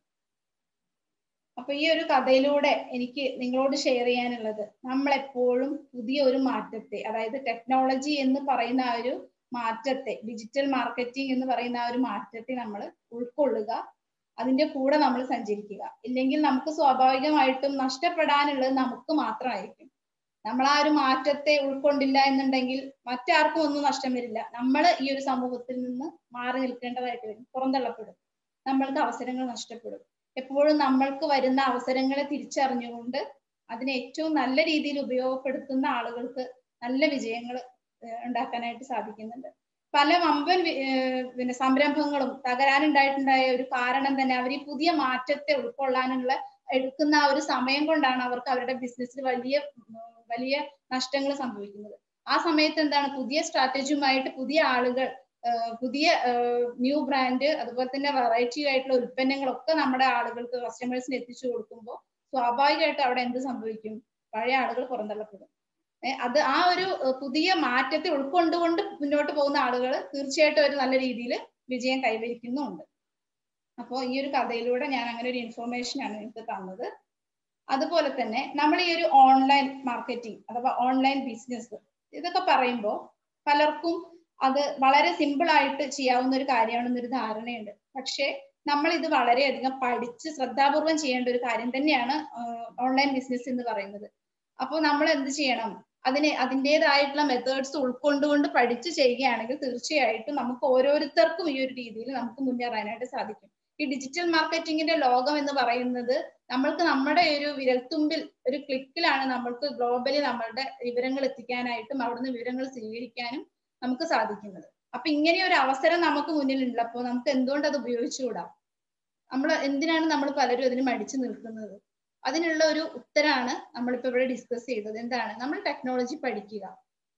B: അപ്പൊ ഈ ഒരു കഥയിലൂടെ എനിക്ക് നിങ്ങളോട് ഷെയർ ചെയ്യാനുള്ളത് നമ്മൾ എപ്പോഴും പുതിയ ഒരു മാറ്റത്തെ അതായത് ടെക്നോളജി എന്ന് പറയുന്ന ആ ഒരു മാറ്റത്തെ ഡിജിറ്റൽ മാർക്കറ്റിംഗ് എന്ന് പറയുന്ന ആ ഒരു മാറ്റത്തെ നമ്മൾ ഉൾക്കൊള്ളുക അതിന്റെ കൂടെ നമ്മൾ സഞ്ചരിക്കുക ഇല്ലെങ്കിൽ നമുക്ക് സ്വാഭാവികമായിട്ടും നഷ്ടപ്പെടാനുള്ളത് നമുക്ക് മാത്രമായിരിക്കും നമ്മൾ ആ ഒരു മാറ്റത്തെ ഉൾക്കൊണ്ടില്ല എന്നുണ്ടെങ്കിൽ മറ്റാർക്കും ഒന്നും നഷ്ടം വരില്ല നമ്മൾ ഈ ഒരു സമൂഹത്തിൽ നിന്ന് മാറി നിൽക്കേണ്ടതായിട്ട് വരും പുറന്തള്ളപ്പെടും നമ്മൾക്ക് അവസരങ്ങൾ നഷ്ടപ്പെടും എപ്പോഴും നമ്മൾക്ക് വരുന്ന അവസരങ്ങളെ തിരിച്ചറിഞ്ഞുകൊണ്ട് അതിനെ ഏറ്റവും നല്ല രീതിയിൽ ഉപയോഗപ്പെടുത്തുന്ന ആളുകൾക്ക് നല്ല വിജയങ്ങൾ ഉണ്ടാക്കാനായിട്ട് സാധിക്കുന്നുണ്ട് പല വമ്പൻ വി- ഏർ പിന്നെ സംരംഭങ്ങളും തകരാനുണ്ടായിട്ടുണ്ടായ ഒരു കാരണം തന്നെ അവർ ഈ പുതിയ മാറ്റത്തെ ഉൾക്കൊള്ളാനുള്ള എടുക്കുന്ന ആ ഒരു സമയം കൊണ്ടാണ് അവർക്ക് അവരുടെ ബിസിനസ്സിൽ വലിയ ഉം, വലിയ നഷ്ടങ്ങൾ സംഭവിക്കുന്നത് ആ സമയത്ത് എന്താണ് പുതിയ സ്ട്രാറ്റജിയുമായിട്ട് പുതിയ ആളുകൾ ഏർ പുതിയ ന്യൂ ബ്രാൻഡ് അതുപോലെ തന്നെ വെറൈറ്റി ആയിട്ടുള്ള ഉൽപ്പന്നങ്ങളൊക്കെ നമ്മുടെ ആളുകൾക്ക് കസ്റ്റമേഴ്സിന് എത്തിച്ചു കൊടുക്കുമ്പോൾ സ്വാഭാവികമായിട്ട് അവിടെ എന്ത് സംഭവിക്കും പഴയ ആളുകൾ പുറന്തള്ളപ്പെടും ഏ, അത് ആ ഒരു ഏർ പുതിയ മാറ്റത്തെ ഉൾക്കൊണ്ടുകൊണ്ട് മുന്നോട്ട് പോകുന്ന ആളുകൾ തീർച്ചയായിട്ടും ഒരു നല്ല രീതിയിൽ വിജയം കൈവരിക്കുന്നുമുണ്ട് അപ്പോൾ ഈ ഒരു കഥയിലൂടെ ഞാൻ അങ്ങനെ ഒരു ഇൻഫോർമേഷൻ ആണ് നിങ്ങൾക്ക് തന്നത് അതുപോലെ തന്നെ നമ്മൾ ഈ ഒരു ഓൺലൈൻ മാർക്കറ്റിംഗ് അഥവാ ഓൺലൈൻ ബിസിനസ് ഇതൊക്കെ പറയുമ്പോൾ പലർക്കും അത് വളരെ സിമ്പിൾ ആയിട്ട് ചെയ്യാവുന്ന ഒരു കാര്യമാണെന്നൊരു ധാരണയുണ്ട് പക്ഷേ നമ്മൾ ഇത് വളരെയധികം പഠിച്ച് ശ്രദ്ധാപൂർവം ചെയ്യേണ്ട ഒരു കാര്യം തന്നെയാണ് ഓൺലൈൻ ബിസിനസ് എന്ന് പറയുന്നത് അപ്പോൾ നമ്മൾ എന്ത് ചെയ്യണം അതിന് അതിൻ്റെതായിട്ടുള്ള മെത്തേഡ്സ് ഉൾക്കൊണ്ടുകൊണ്ട് പഠിച്ച് ചെയ്യുകയാണെങ്കിൽ തീർച്ചയായിട്ടും നമുക്ക് ഓരോരുത്തർക്കും ഈ ഒരു രീതിയിൽ നമുക്ക് മുന്നേറാനായിട്ട് സാധിക്കും ഈ ഡിജിറ്റൽ മാർക്കറ്റിംഗിന്റെ ലോകം എന്ന് പറയുന്നത് നമ്മൾക്ക് നമ്മുടെ ഒരു വിരൽത്തുമ്പിൽ ഒരു ക്ലിക്കിലാണ് നമ്മൾക്ക് ഗ്ലോബലി നമ്മളുടെ വിവരങ്ങൾ എത്തിക്കാനായിട്ടും അവിടുന്ന് വിവരങ്ങൾ സ്വീകരിക്കാനും നമുക്ക് സാധിക്കുന്നത് അപ്പൊ ഇങ്ങനെ ഒരു അവസരം നമുക്ക് മുന്നിലുള്ളപ്പോൾ നമുക്ക് എന്തുകൊണ്ട് അത് ഉപയോഗിച്ചുകൂടാ നമ്മൾ എന്തിനാണ് നമ്മൾ പലരും അതിന് മടിച്ചു നിൽക്കുന്നത് അതിനുള്ള ഒരു ഉത്തരാണ് നമ്മളിപ്പോ ഇവിടെ ഡിസ്കസ് ചെയ്തത് എന്താണ് നമ്മൾ ടെക്നോളജി പഠിക്കുക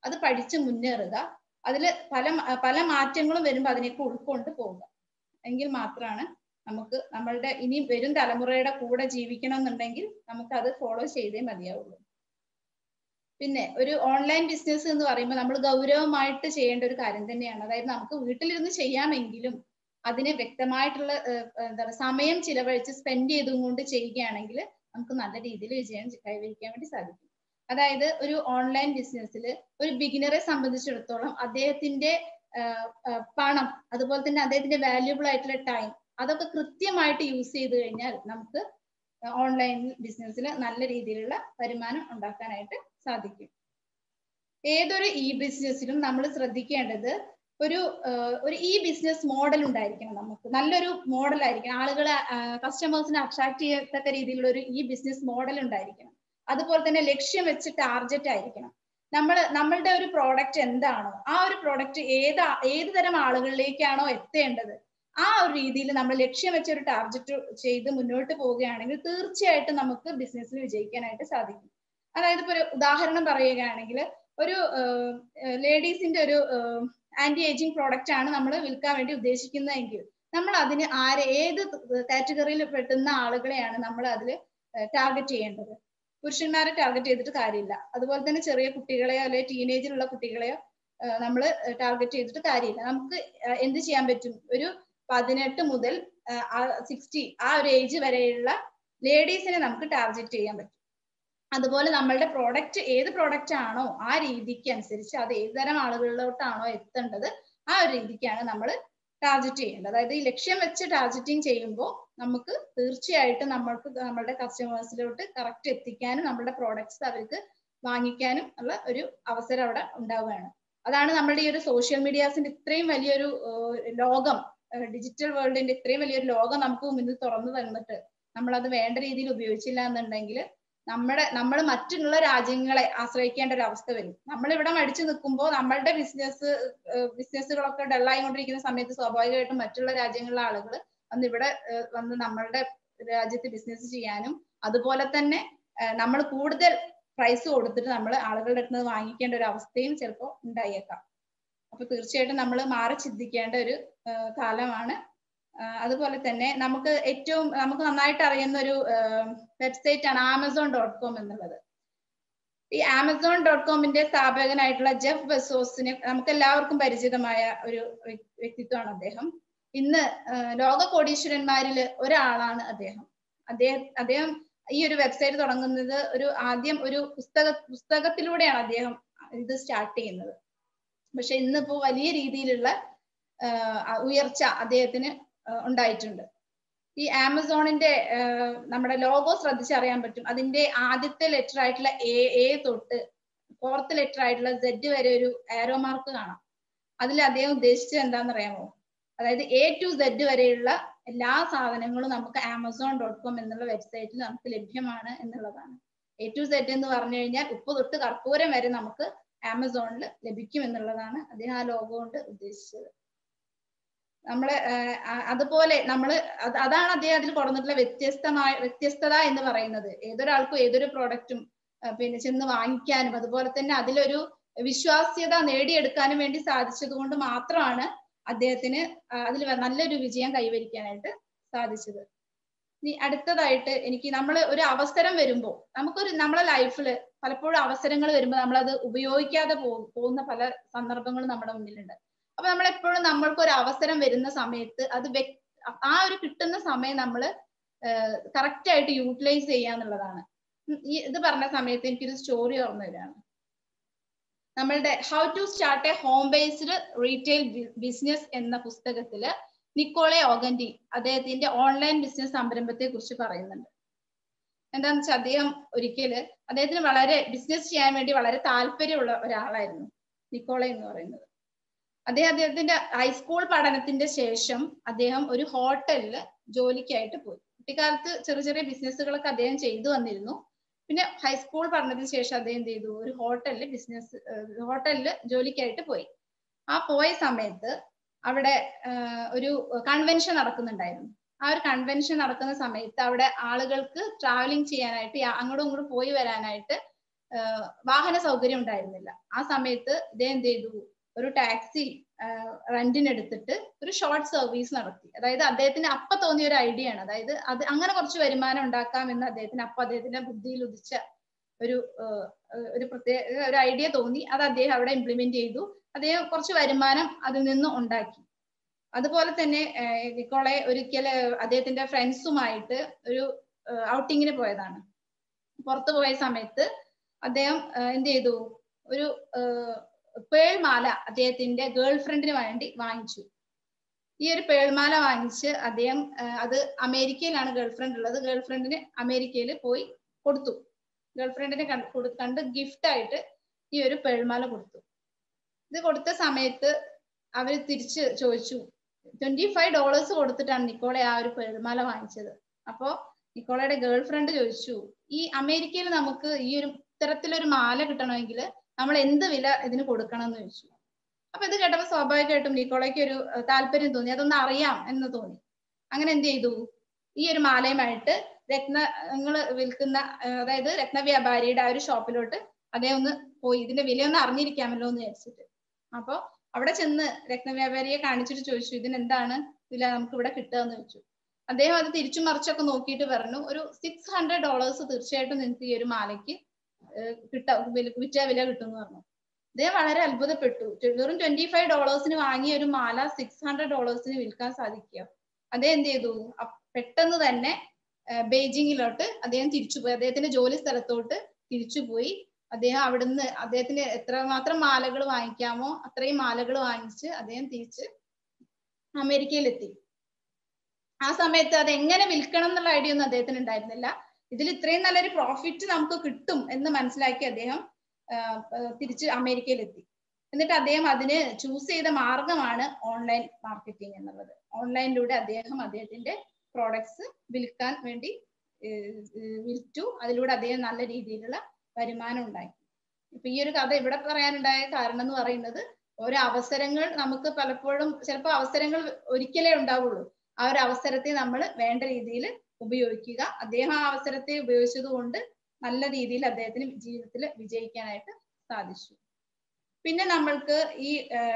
B: അത് പഠിച്ച് മുന്നേറുക അതിൽ പല പല മാറ്റങ്ങളും വരുമ്പോൾ അതിനേക്ക് ഉൾക്കൊണ്ട് പോവുക എങ്കിൽ മാത്രമാണ് നമുക്ക് നമ്മളുടെ ഇനി വരും തലമുറയുടെ കൂടെ ജീവിക്കണം എന്നുണ്ടെങ്കിൽ നമുക്ക് അത് ഫോളോ ചെയ്തേ മതിയാവുള്ളൂ പിന്നെ ഒരു ഓൺലൈൻ ബിസിനസ് എന്ന് പറയുമ്പോൾ നമ്മൾ ഗൗരവമായിട്ട് ചെയ്യേണ്ട ഒരു കാര്യം തന്നെയാണ് അതായത് നമുക്ക് വീട്ടിലിരുന്ന് ചെയ്യാമെങ്കിലും അതിനെ വ്യക്തമായിട്ടുള്ള എന്താ പറയുക സമയം ചിലവഴിച്ച് സ്പെൻഡ് ചെയ്തും കൊണ്ട് ചെയ്യുകയാണെങ്കിൽ നമുക്ക് നല്ല രീതിയിൽ വിജയം കൈവരിക്കാൻ വേണ്ടി സാധിക്കും അതായത് ഒരു ഓൺലൈൻ ബിസിനസ്സിൽ ഒരു ബിഗിനറെ സംബന്ധിച്ചിടത്തോളം അദ്ദേഹത്തിന്റെ പണം അതുപോലെ തന്നെ അദ്ദേഹത്തിന്റെ വാല്യുബിൾ ആയിട്ടുള്ള ടൈം അതൊക്കെ കൃത്യമായിട്ട് യൂസ് ചെയ്ത് കഴിഞ്ഞാൽ നമുക്ക് ഓൺലൈൻ ബിസിനസ്സിൽ നല്ല രീതിയിലുള്ള വരുമാനം ഉണ്ടാക്കാനായിട്ട് സാധിക്കും ഏതൊരു ഇ ബിസിനസ്സിലും നമ്മൾ ശ്രദ്ധിക്കേണ്ടത് ഒരു ഒരു ഇ ബിസിനസ് മോഡൽ ഉണ്ടായിരിക്കണം നമുക്ക് നല്ലൊരു മോഡൽ ആയിരിക്കണം ആളുകളെ കസ്റ്റമേഴ്സിനെ അട്രാക്ട് ചെയ്യത്തക്ക രീതിയിലുള്ള ഒരു ഇ ബിസിനസ് മോഡൽ ഉണ്ടായിരിക്കണം അതുപോലെ തന്നെ ലക്ഷ്യം വെച്ച് ടാർജറ്റ് ആയിരിക്കണം നമ്മൾ നമ്മളുടെ ഒരു പ്രോഡക്റ്റ് എന്താണോ ആ ഒരു പ്രോഡക്റ്റ് ഏത് ഏത് തരം ആളുകളിലേക്കാണോ എത്തേണ്ടത് ആ ഒരു രീതിയിൽ നമ്മൾ ലക്ഷ്യം വെച്ച ഒരു ടാർഗറ്റ് ചെയ്ത് മുന്നോട്ട് പോവുകയാണെങ്കിൽ തീർച്ചയായിട്ടും നമുക്ക് ബിസിനസ്സിൽ വിജയിക്കാനായിട്ട് സാധിക്കും അതായത് ഇപ്പൊ ഒരു ഉദാഹരണം പറയുകയാണെങ്കിൽ ഒരു ലേഡീസിന്റെ ഒരു ആന്റി ഏജിങ് പ്രോഡക്റ്റ് ആണ് നമ്മൾ വിൽക്കാൻ വേണ്ടി ഉദ്ദേശിക്കുന്നതെങ്കിൽ നമ്മൾ അതിന് ആരെ ഏത് കാറ്റഗറിയിൽ പെട്ടുന്ന ആളുകളെയാണ് നമ്മൾ അതിൽ ടാർഗറ്റ് ചെയ്യേണ്ടത് പുരുഷന്മാരെ ടാർഗറ്റ് ചെയ്തിട്ട് കാര്യമില്ല അതുപോലെ തന്നെ ചെറിയ കുട്ടികളെയോ അല്ലെങ്കിൽ ടീനേജിലുള്ള കുട്ടികളെയോ നമ്മൾ ടാർഗറ്റ് ചെയ്തിട്ട് കാര്യമില്ല നമുക്ക് എന്ത് ചെയ്യാൻ പറ്റും ഒരു പതിനെട്ട് മുതൽ സിക്സ്റ്റി ആ ഒരു ഏജ് വരെയുള്ള ലേഡീസിനെ നമുക്ക് ടാർഗറ്റ് ചെയ്യാൻ പറ്റും അതുപോലെ നമ്മളുടെ പ്രോഡക്റ്റ് ഏത് പ്രോഡക്റ്റ് ആണോ ആ രീതിക്ക് അനുസരിച്ച് അത് ഏത് തരം ആളുകളിലോട്ടാണോ എത്തേണ്ടത് ആ ഒരു രീതിക്കാണ് നമ്മൾ ടാർഗറ്റ് ചെയ്യേണ്ടത് അതായത് ഈ ലക്ഷ്യം വെച്ച് ടാർഗറ്റിംഗ് ചെയ്യുമ്പോൾ നമുക്ക് തീർച്ചയായിട്ടും നമ്മൾക്ക് നമ്മളുടെ കസ്റ്റമേഴ്സിലോട്ട് കറക്റ്റ് എത്തിക്കാനും നമ്മുടെ പ്രോഡക്ട്സ് അവർക്ക് വാങ്ങിക്കാനും ഉള്ള ഒരു അവസരം അവിടെ ഉണ്ടാവുകയാണ് അതാണ് നമ്മുടെ ഈ ഒരു സോഷ്യൽ മീഡിയാസിന്റെ ഇത്രയും വലിയൊരു ലോകം ഡിജിറ്റൽ വേൾഡിന്റെ ഇത്രയും വലിയൊരു ലോകം നമുക്ക് മുന്നിൽ തുറന്നു തന്നിട്ട് നമ്മൾ അത് വേണ്ട രീതിയിൽ ഉപയോഗിച്ചില്ല എന്നുണ്ടെങ്കിൽ നമ്മുടെ നമ്മൾ മറ്റുള്ള രാജ്യങ്ങളെ ആശ്രയിക്കേണ്ട ഒരു അവസ്ഥ വരും നമ്മൾ ഇവിടെ മടിച്ചു നിൽക്കുമ്പോൾ നമ്മളുടെ ബിസിനസ് ബിസിനസ്സുകളൊക്കെ ഡള്ളായിക്കൊണ്ടിരിക്കുന്ന സമയത്ത് സ്വാഭാവികമായിട്ടും മറ്റുള്ള രാജ്യങ്ങളിലെ ആളുകൾ വന്ന് ഇവിടെ വന്ന് നമ്മളുടെ രാജ്യത്ത് ബിസിനസ് ചെയ്യാനും അതുപോലെ തന്നെ നമ്മൾ കൂടുതൽ പ്രൈസ് കൊടുത്തിട്ട് നമ്മൾ ആളുകളുടെ അടുത്ത് നിന്ന് വാങ്ങിക്കേണ്ട ഒരു അവസ്ഥയും ചിലപ്പോൾ ഉണ്ടായേക്കാം അപ്പൊ തീർച്ചയായിട്ടും നമ്മൾ മാറി ചിന്തിക്കേണ്ട ഒരു കാലമാണ് അതുപോലെ തന്നെ നമുക്ക് ഏറ്റവും നമുക്ക് നന്നായിട്ട് അറിയുന്ന ഒരു വെബ്സൈറ്റ് ആണ് ആമസോൺ ഡോട്ട് കോം എന്നുള്ളത് ഈ ആമസോൺ ഡോട്ട് കോമിന്റെ സ്ഥാപകനായിട്ടുള്ള ജെഫ് ബെസോസിനെ നമുക്ക് എല്ലാവർക്കും പരിചിതമായ ഒരു വ്യക്തിത്വമാണ് അദ്ദേഹം ഇന്ന് ലോക കോടീശ്വരന്മാരിൽ ഒരാളാണ് അദ്ദേഹം അദ്ദേഹം അദ്ദേഹം ഈ ഒരു വെബ്സൈറ്റ് തുടങ്ങുന്നത് ഒരു ആദ്യം ഒരു പുസ്തക പുസ്തകത്തിലൂടെയാണ് അദ്ദേഹം ഇത് സ്റ്റാർട്ട് ചെയ്യുന്നത് പക്ഷെ ഇന്നിപ്പോ വലിയ രീതിയിലുള്ള ഉയർച്ച അദ്ദേഹത്തിന് ഉണ്ടായിട്ടുണ്ട് ഈ ആമസോണിന്റെ നമ്മുടെ ലോഗോ ശ്രദ്ധിച്ചറിയാൻ പറ്റും അതിന്റെ ആദ്യത്തെ ലെറ്റർ ആയിട്ടുള്ള എ എ തൊട്ട് ഫോർത്ത് ലെറ്റർ ആയിട്ടുള്ള സെഡ് വരെ ഒരു ആരോ മാർക്ക് കാണാം അതിൽ അദ്ദേഹം ഉദ്ദേശിച്ചത് എന്താണെന്നറിയാമോ അതായത് എ ടു സെഡ് വരെയുള്ള എല്ലാ സാധനങ്ങളും നമുക്ക് ആമസോൺ ഡോട്ട് കോം എന്നുള്ള വെബ്സൈറ്റിൽ നമുക്ക് ലഭ്യമാണ് എന്നുള്ളതാണ് എ ടു സെഡ് എന്ന് പറഞ്ഞു കഴിഞ്ഞാൽ ഉപ്പ് തൊട്ട് കർപ്പൂരം വരെ നമുക്ക് ആമസോണിൽ ലഭിക്കും എന്നുള്ളതാണ് അദ്ദേഹം ആ ലോഗോ കൊണ്ട് ഉദ്ദേശിച്ചത് നമ്മള് അതുപോലെ നമ്മൾ അതാണ് അദ്ദേഹം അതിൽ കൊടുത്തിട്ടുള്ള വ്യത്യസ്തമായ വ്യത്യസ്തത എന്ന് പറയുന്നത് ഏതൊരാൾക്കും ഏതൊരു പ്രോഡക്റ്റും പിന്നെ ചെന്ന് വാങ്ങിക്കാനും അതുപോലെ തന്നെ അതിലൊരു വിശ്വാസ്യത നേടിയെടുക്കാനും വേണ്ടി സാധിച്ചത് കൊണ്ട് മാത്രമാണ് അദ്ദേഹത്തിന് അതിൽ നല്ലൊരു വിജയം കൈവരിക്കാനായിട്ട് സാധിച്ചത് ഇനി അടുത്തതായിട്ട് എനിക്ക് നമ്മൾ ഒരു അവസരം വരുമ്പോൾ നമുക്കൊരു നമ്മളെ ലൈഫിൽ പലപ്പോഴും അവസരങ്ങൾ വരുമ്പോൾ നമ്മളത് ഉപയോഗിക്കാതെ പോകുന്ന പല സന്ദർഭങ്ങളും നമ്മുടെ മുന്നിലുണ്ട് അപ്പൊ നമ്മൾ എപ്പോഴും നമ്മൾക്ക് ഒരു അവസരം വരുന്ന സമയത്ത് അത് ആ ഒരു കിട്ടുന്ന സമയം നമ്മൾ കറക്റ്റ് ആയിട്ട് യൂട്ടിലൈസ് ചെയ്യാന്നുള്ളതാണ് ഈ ഇത് പറഞ്ഞ സമയത്ത് എനിക്കൊരു സ്റ്റോറി ഓർമ്മ വരികയാണ് നമ്മളുടെ how to start a home based retail business എന്ന പുസ്തകത്തില് നിക്കോളെ ഓഗന്റി അദ്ദേഹത്തിന്റെ ഓൺലൈൻ ബിസിനസ് സംരംഭത്തെ കുറിച്ച് പറയുന്നുണ്ട് എന്താന്ന് വെച്ചാൽ അദ്ദേഹം ഒരിക്കല് അദ്ദേഹത്തിന് വളരെ ബിസിനസ് ചെയ്യാൻ വേണ്ടി വളരെ താല്പര്യമുള്ള ഒരാളായിരുന്നു നിക്കോള എന്ന് പറയുന്നത് അദ്ദേഹം അദ്ദേഹത്തിന്റെ ഹൈസ്കൂൾ പഠനത്തിന്റെ ശേഷം അദ്ദേഹം ഒരു ഹോട്ടലില് ജോലിക്കായിട്ട് പോയി കുട്ടിക്കാലത്ത് ചെറിയ ചെറിയ ബിസിനസ്സുകളൊക്കെ അദ്ദേഹം ചെയ്തു വന്നിരുന്നു പിന്നെ ഹൈസ്കൂൾ പഠനത്തിന് ശേഷം അദ്ദേഹം എന്ത് ചെയ്തു ഒരു ഹോട്ടലിൽ ബിസിനസ് ഹോട്ടലിൽ ജോലിക്കായിട്ട് പോയി ആ പോയ സമയത്ത് അവിടെ ഒരു കൺവെൻഷൻ നടക്കുന്നുണ്ടായിരുന്നു ആ ഒരു കൺവെൻഷൻ നടക്കുന്ന സമയത്ത് അവിടെ ആളുകൾക്ക് ട്രാവലിംഗ് ചെയ്യാനായിട്ട് അങ്ങോട്ടും ഇങ്ങോട്ടും പോയി വരാനായിട്ട് വാഹന സൗകര്യം ഉണ്ടായിരുന്നില്ല ആ സമയത്ത് ഇദ്ദേഹം എന്ത് ചെയ്തു ഒരു ടാക്സി റെന്റിനെടുത്തിട്ട് ഒരു ഷോർട്ട് സർവീസ് നടത്തി അതായത് അദ്ദേഹത്തിന് അപ്പ തോന്നിയ ഒരു ഐഡിയ ആണ് അതായത് അത് അങ്ങനെ കുറച്ച് വരുമാനം ഉണ്ടാക്കാം എന്ന് അദ്ദേഹത്തിന് അപ്പൊ അദ്ദേഹത്തിന്റെ ബുദ്ധിയിൽ ഉദിച്ച ഒരു ഒരു പ്രത്യേക ഒരു ഐഡിയ തോന്നി അത് അദ്ദേഹം അവിടെ ഇംപ്ലിമെന്റ് ചെയ്തു അദ്ദേഹം കുറച്ച് വരുമാനം അതിൽ നിന്ന് ഉണ്ടാക്കി അതുപോലെ തന്നെ നിക്കോളെ ഒരിക്കൽ അദ്ദേഹത്തിന്റെ ഫ്രണ്ട്സുമായിട്ട് ഒരു ഔട്ടിങ്ങിന് പോയതാണ് പുറത്തു പോയ സമയത്ത് അദ്ദേഹം എന്ത് ചെയ്തു ഒരു പേൾമാല അദ്ദേഹത്തിന്റെ ഗേൾ ഫ്രണ്ടിന് വേണ്ടി വാങ്ങിച്ചു ഈ ഒരു പേൾമാല വാങ്ങിച്ച് അദ്ദേഹം അത് അമേരിക്കയിലാണ് ഗേൾ ഫ്രണ്ട് ഉള്ളത് ഗേൾ ഫ്രണ്ടിന് അമേരിക്കയിൽ പോയി കൊടുത്തു ഗേൾ ഫ്രണ്ടിനെ കണ്ട് ഗിഫ്റ്റ് ആയിട്ട് ഈ ഒരു പേൾമാല കൊടുത്തു ഇത് കൊടുത്ത സമയത്ത് അവർ തിരിച്ച് ചോദിച്ചു ട്വന്റി ഫൈവ് ഡോളേഴ്സ് കൊടുത്തിട്ടാണ് നിക്കോളെ ആ ഒരു പേൾമാല വാങ്ങിച്ചത് അപ്പോ നിക്കോളയുടെ ഗേൾ ഫ്രണ്ട് ചോദിച്ചു ഈ അമേരിക്കയിൽ നമുക്ക് ഈ ഒരു ഇത്തരത്തിലൊരു മാല കിട്ടണമെങ്കിൽ നമ്മൾ എന്ത് വില ഇതിന് കൊടുക്കണം എന്ന് ചോദിച്ചു അപ്പൊ ഇത് കേട്ടപ്പോൾ സ്വാഭാവികമായിട്ടും നിക്കോളയ്ക്ക് ഒരു താല്പര്യം തോന്നി അതൊന്ന് അറിയാം എന്ന് തോന്നി അങ്ങനെ എന്ത് ചെയ്തു ഈ ഒരു മാലയുമായിട്ട് രത്നങ്ങൾ വിൽക്കുന്ന അതായത് രത്ന വ്യാപാരിയുടെ ആ ഒരു ഷോപ്പിലോട്ട് അദ്ദേഹം ഒന്ന് പോയി ഇതിന്റെ വിലയൊന്ന് അറിഞ്ഞിരിക്കാമല്ലോ എന്ന് വിചാരിച്ചിട്ട് അപ്പൊ അവിടെ ചെന്ന് രത്നവ്യാപാരിയെ കാണിച്ചിട്ട് ചോദിച്ചു ഇതിനെന്താണ് വില നമുക്ക് ഇവിടെ കിട്ടുക എന്ന് ചോദിച്ചു അദ്ദേഹം അത് തിരിച്ചു മറിച്ചൊക്കെ നോക്കിയിട്ട് പറഞ്ഞു ഒരു സിക്സ് ഹൺഡ്രഡ് ഡോളേഴ്സ് തീർച്ചയായിട്ടും നിങ്ങൾക്ക് ഈ ഒരു മാലയ്ക്ക് കിട്ടാ വിറ്റ വില കിട്ടും എന്ന് പറഞ്ഞു അദ്ദേഹം വളരെ അത്ഭുതപ്പെട്ടു വെറും ട്വന്റി ഫൈവ് ഡോളേഴ്സിന് വാങ്ങിയ ഒരു മാല സിക്സ് ഹൺഡ്രഡ് ഡോളേഴ്സിന് വിൽക്കാൻ സാധിക്കുക അദ്ദേഹം എന്ത് ചെയ്തു പെട്ടെന്ന് തന്നെ ബെയ്ജിങ്ങിലോട്ട് അദ്ദേഹം തിരിച്ചുപോയി അദ്ദേഹത്തിന്റെ ജോലി സ്ഥലത്തോട്ട് തിരിച്ചുപോയി അദ്ദേഹം അവിടുന്ന് അദ്ദേഹത്തിന് എത്രമാത്രം മാലകൾ വാങ്ങിക്കാമോ അത്രയും മാലകൾ വാങ്ങിച്ച് അദ്ദേഹം തിരിച്ച് അമേരിക്കയിലെത്തി ആ സമയത്ത് അത് എങ്ങനെ വിൽക്കണം എന്നുള്ള ഐഡിയ ഒന്നും അദ്ദേഹത്തിന് ഉണ്ടായിരുന്നില്ല ഇതിൽ ഇത്രയും നല്ലൊരു പ്രോഫിറ്റ് നമുക്ക് കിട്ടും എന്ന് മനസ്സിലാക്കി അദ്ദേഹം തിരിച്ച് അമേരിക്കയിലെത്തി എന്നിട്ട് അദ്ദേഹം അതിന് ചൂസ് ചെയ്ത മാർഗമാണ് ഓൺലൈൻ മാർക്കറ്റിംഗ് എന്നുള്ളത് ഓൺലൈനിലൂടെ അദ്ദേഹം അദ്ദേഹത്തിന്റെ പ്രോഡക്ട്സ് വിൽക്കാൻ വേണ്ടി വിൽറ്റു അതിലൂടെ അദ്ദേഹം നല്ല രീതിയിലുള്ള വരുമാനം ഉണ്ടാക്കി ഇപ്പൊ ഈ ഒരു കഥ ഇവിടെ പറയാനുണ്ടായ കാരണം എന്ന് പറയുന്നത് ഓരോ അവസരങ്ങൾ നമുക്ക് പലപ്പോഴും ചിലപ്പോൾ അവസരങ്ങൾ ഒരിക്കലേ ഉണ്ടാവുള്ളൂ ആ ഒരു അവസരത്തെ നമ്മൾ വേണ്ട രീതിയിൽ ഉപയോഗിക്കുക അദ്ദേഹം ആ അവസരത്തെ ഉപയോഗിച്ചത് കൊണ്ട് നല്ല രീതിയിൽ അദ്ദേഹത്തിന് ജീവിതത്തിൽ വിജയിക്കാനായിട്ട് സാധിച്ചു പിന്നെ നമ്മൾക്ക് ഈ